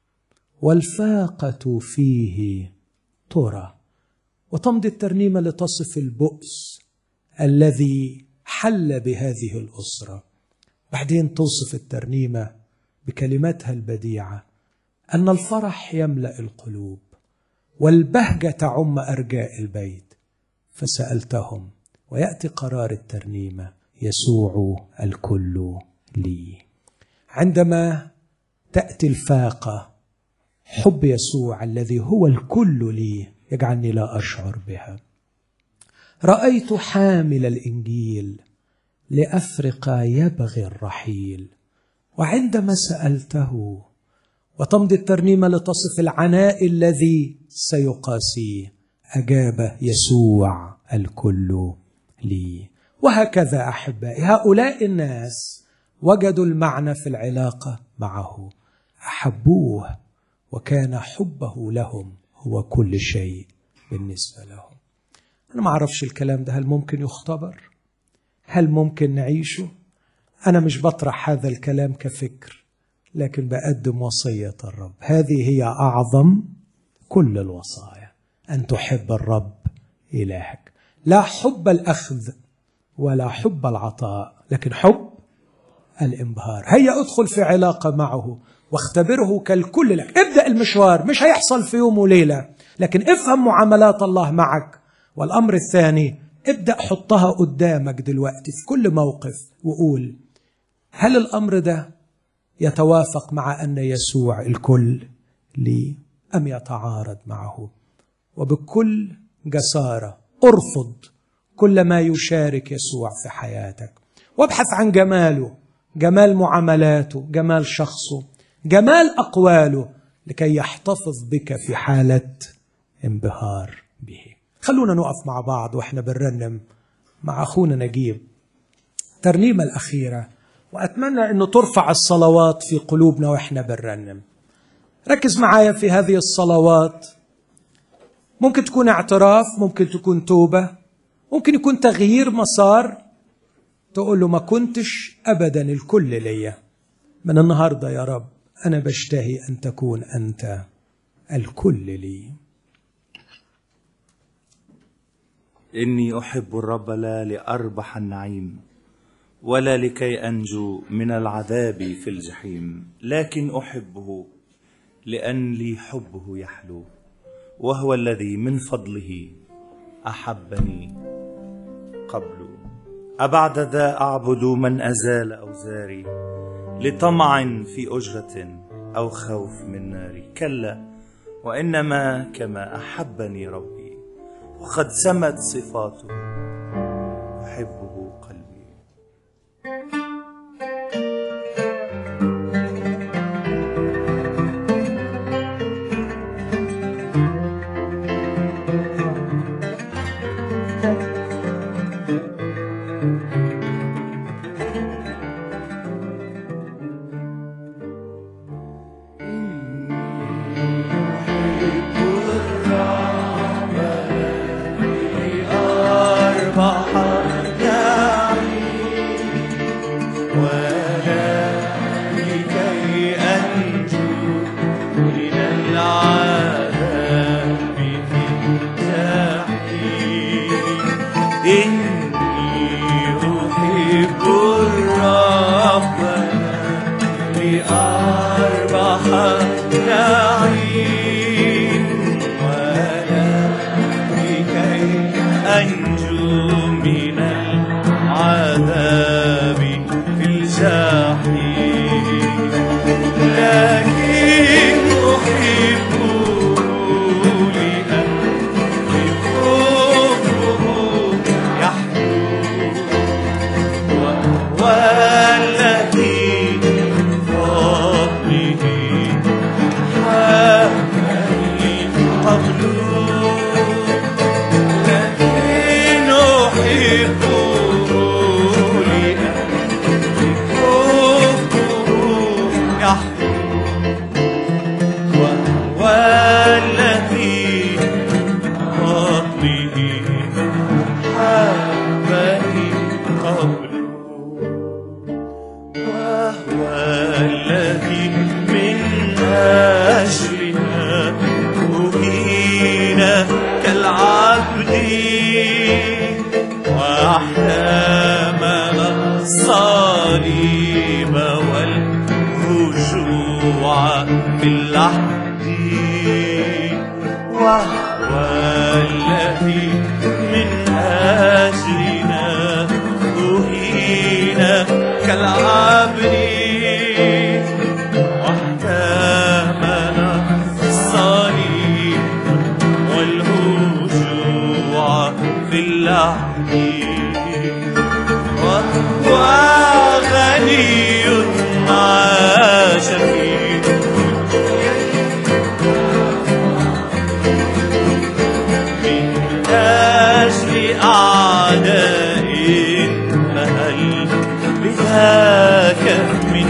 والفاقه فيه ترى وتمضي الترنيمه لتصف البؤس الذي حل بهذه الاسره بعدين توصف الترنيمه بكلماتها البديعه ان الفرح يملا القلوب والبهجه تعم ارجاء البيت فسالتهم وياتي قرار الترنيمه يسوع الكل لي عندما تاتي الفاقه حب يسوع الذي هو الكل لي يجعلني لا اشعر بها رايت حامل الانجيل لافرقا يبغي الرحيل وعندما سالته وتمضي الترنيمه لتصف العناء الذي سيقاسيه اجاب يسوع الكل لي وهكذا احبائي هؤلاء الناس وجدوا المعنى في العلاقه معه احبوه وكان حبه لهم هو كل شيء بالنسبه لهم انا ما اعرفش الكلام ده هل ممكن يختبر هل ممكن نعيشه انا مش بطرح هذا الكلام كفكر لكن بقدم وصيه الرب هذه هي اعظم كل الوصايا ان تحب الرب الهك لا حب الاخذ ولا حب العطاء لكن حب الانبهار هيا ادخل في علاقه معه واختبره كالكل لك ابدا المشوار مش هيحصل في يوم وليله لكن افهم معاملات الله معك والامر الثاني ابدا حطها قدامك دلوقتي في كل موقف وقول هل الامر ده يتوافق مع ان يسوع الكل لي ام يتعارض معه وبكل جساره ارفض كل ما يشارك يسوع في حياتك وابحث عن جماله جمال معاملاته جمال شخصه جمال اقواله لكي يحتفظ بك في حاله انبهار به خلونا نقف مع بعض واحنا بنرنم مع اخونا نجيب الترنيمه الاخيره واتمنى انه ترفع الصلوات في قلوبنا واحنا بنرنم ركز معايا في هذه الصلوات ممكن تكون اعتراف ممكن تكون توبه ممكن يكون تغيير مسار تقول له ما كنتش ابدا الكل ليا من النهارده يا رب انا بشتهي ان تكون انت الكل لي إني أحب الرب لا لأربح النعيم ولا لكي أنجو من العذاب في الجحيم لكن أحبه لأن لي حبه يحلو وهو الذي من فضله أحبني قبل أبعد ذا أعبد من أزال أوزاري لطمع في أجرة أو خوف من نار كلا وإنما كما أحبني ربي وقد سمت صفاته أحبه قلبي الذي من أجلنا أهين كالعبد واحتمل الصليب والهجوع باللحد وهو الذي من أجلنا أهين كالعبد واحتمل الصليب والهجوع في اللحد وهو غني عاش فيه من أجل أعداء فهل بذاك من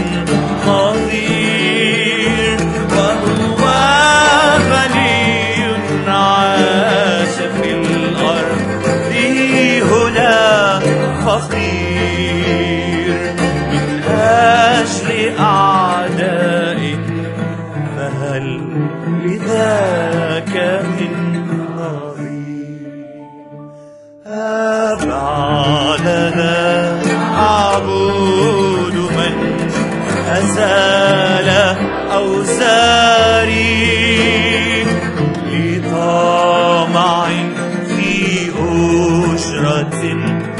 نظير وهو غني عاش في الأرض هنا فقير من أجل أعدائه فهل لذاك من نظير أبعدنا أعبد من أزال أوزاري لطمع في أجرة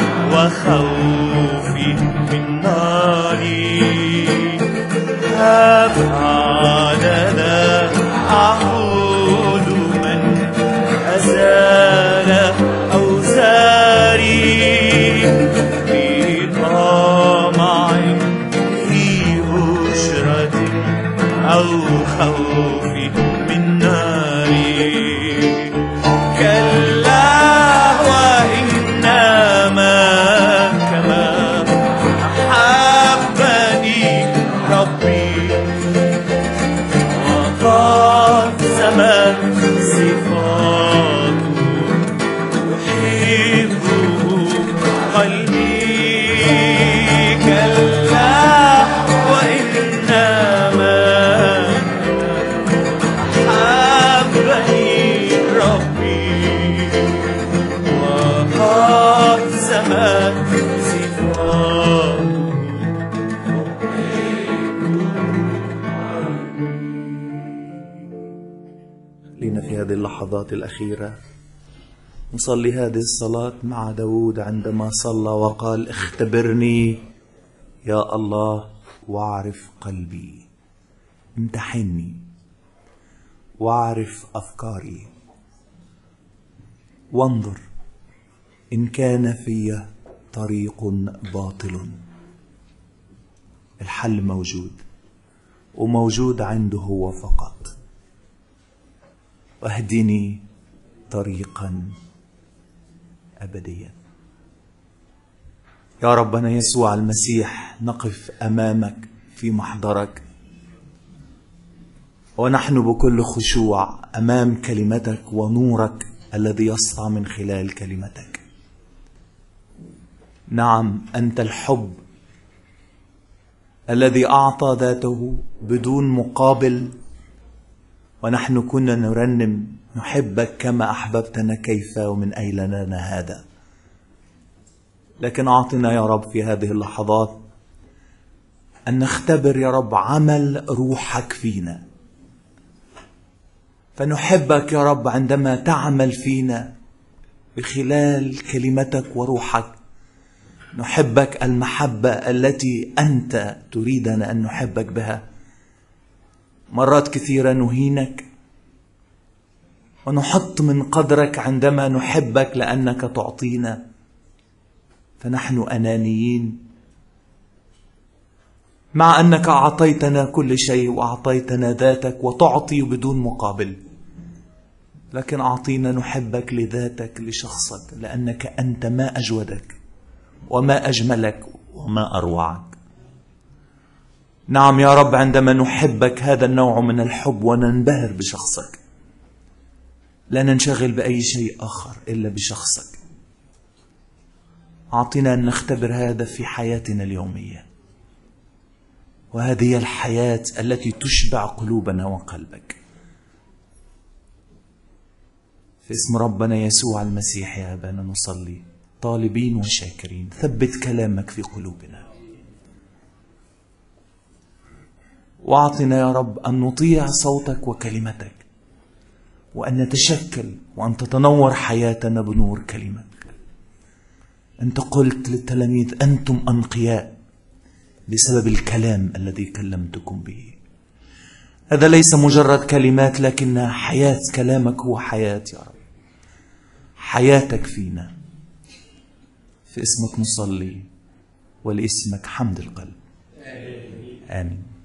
وخوف من ناري أبعدنا أعود من أزال أوزاري بطمع في أجرة أو خوف من ناري كلا وإنما كما أحبني ربي وقد سمت صفاته يحبه قلبي كلا وإنما أحبني ربي وقد سمت صفاته لنا في هذه اللحظات الأخيرة نصلي هذه الصلاة مع داود عندما صلى وقال اختبرني يا الله واعرف قلبي امتحني واعرف أفكاري وانظر إن كان في طريق باطل الحل موجود وموجود عنده هو فقط واهدني طريقا ابديا يا ربنا يسوع المسيح نقف امامك في محضرك ونحن بكل خشوع امام كلمتك ونورك الذي يسطع من خلال كلمتك نعم انت الحب الذي اعطى ذاته بدون مقابل ونحن كنا نرنم نحبك كما احببتنا كيف ومن اين لنا هذا لكن اعطنا يا رب في هذه اللحظات ان نختبر يا رب عمل روحك فينا فنحبك يا رب عندما تعمل فينا بخلال كلمتك وروحك نحبك المحبه التي انت تريدنا ان نحبك بها مرات كثيره نهينك ونحط من قدرك عندما نحبك لانك تعطينا فنحن انانيين مع انك اعطيتنا كل شيء واعطيتنا ذاتك وتعطي بدون مقابل لكن اعطينا نحبك لذاتك لشخصك لانك انت ما اجودك وما اجملك وما اروعك نعم يا رب عندما نحبك هذا النوع من الحب وننبهر بشخصك لا ننشغل باي شيء اخر الا بشخصك اعطنا ان نختبر هذا في حياتنا اليوميه وهذه هي الحياة التي تشبع قلوبنا وقلبك في اسم ربنا يسوع المسيح يا أبانا نصلي طالبين وشاكرين ثبت كلامك في قلوبنا واعطنا يا رب ان نطيع صوتك وكلمتك وان نتشكل وان تتنور حياتنا بنور كلمتك انت قلت للتلاميذ انتم انقياء بسبب الكلام الذي كلمتكم به هذا ليس مجرد كلمات لكنها حياه كلامك هو حياه يا رب حياتك فينا في اسمك نصلي ولاسمك حمد القلب امين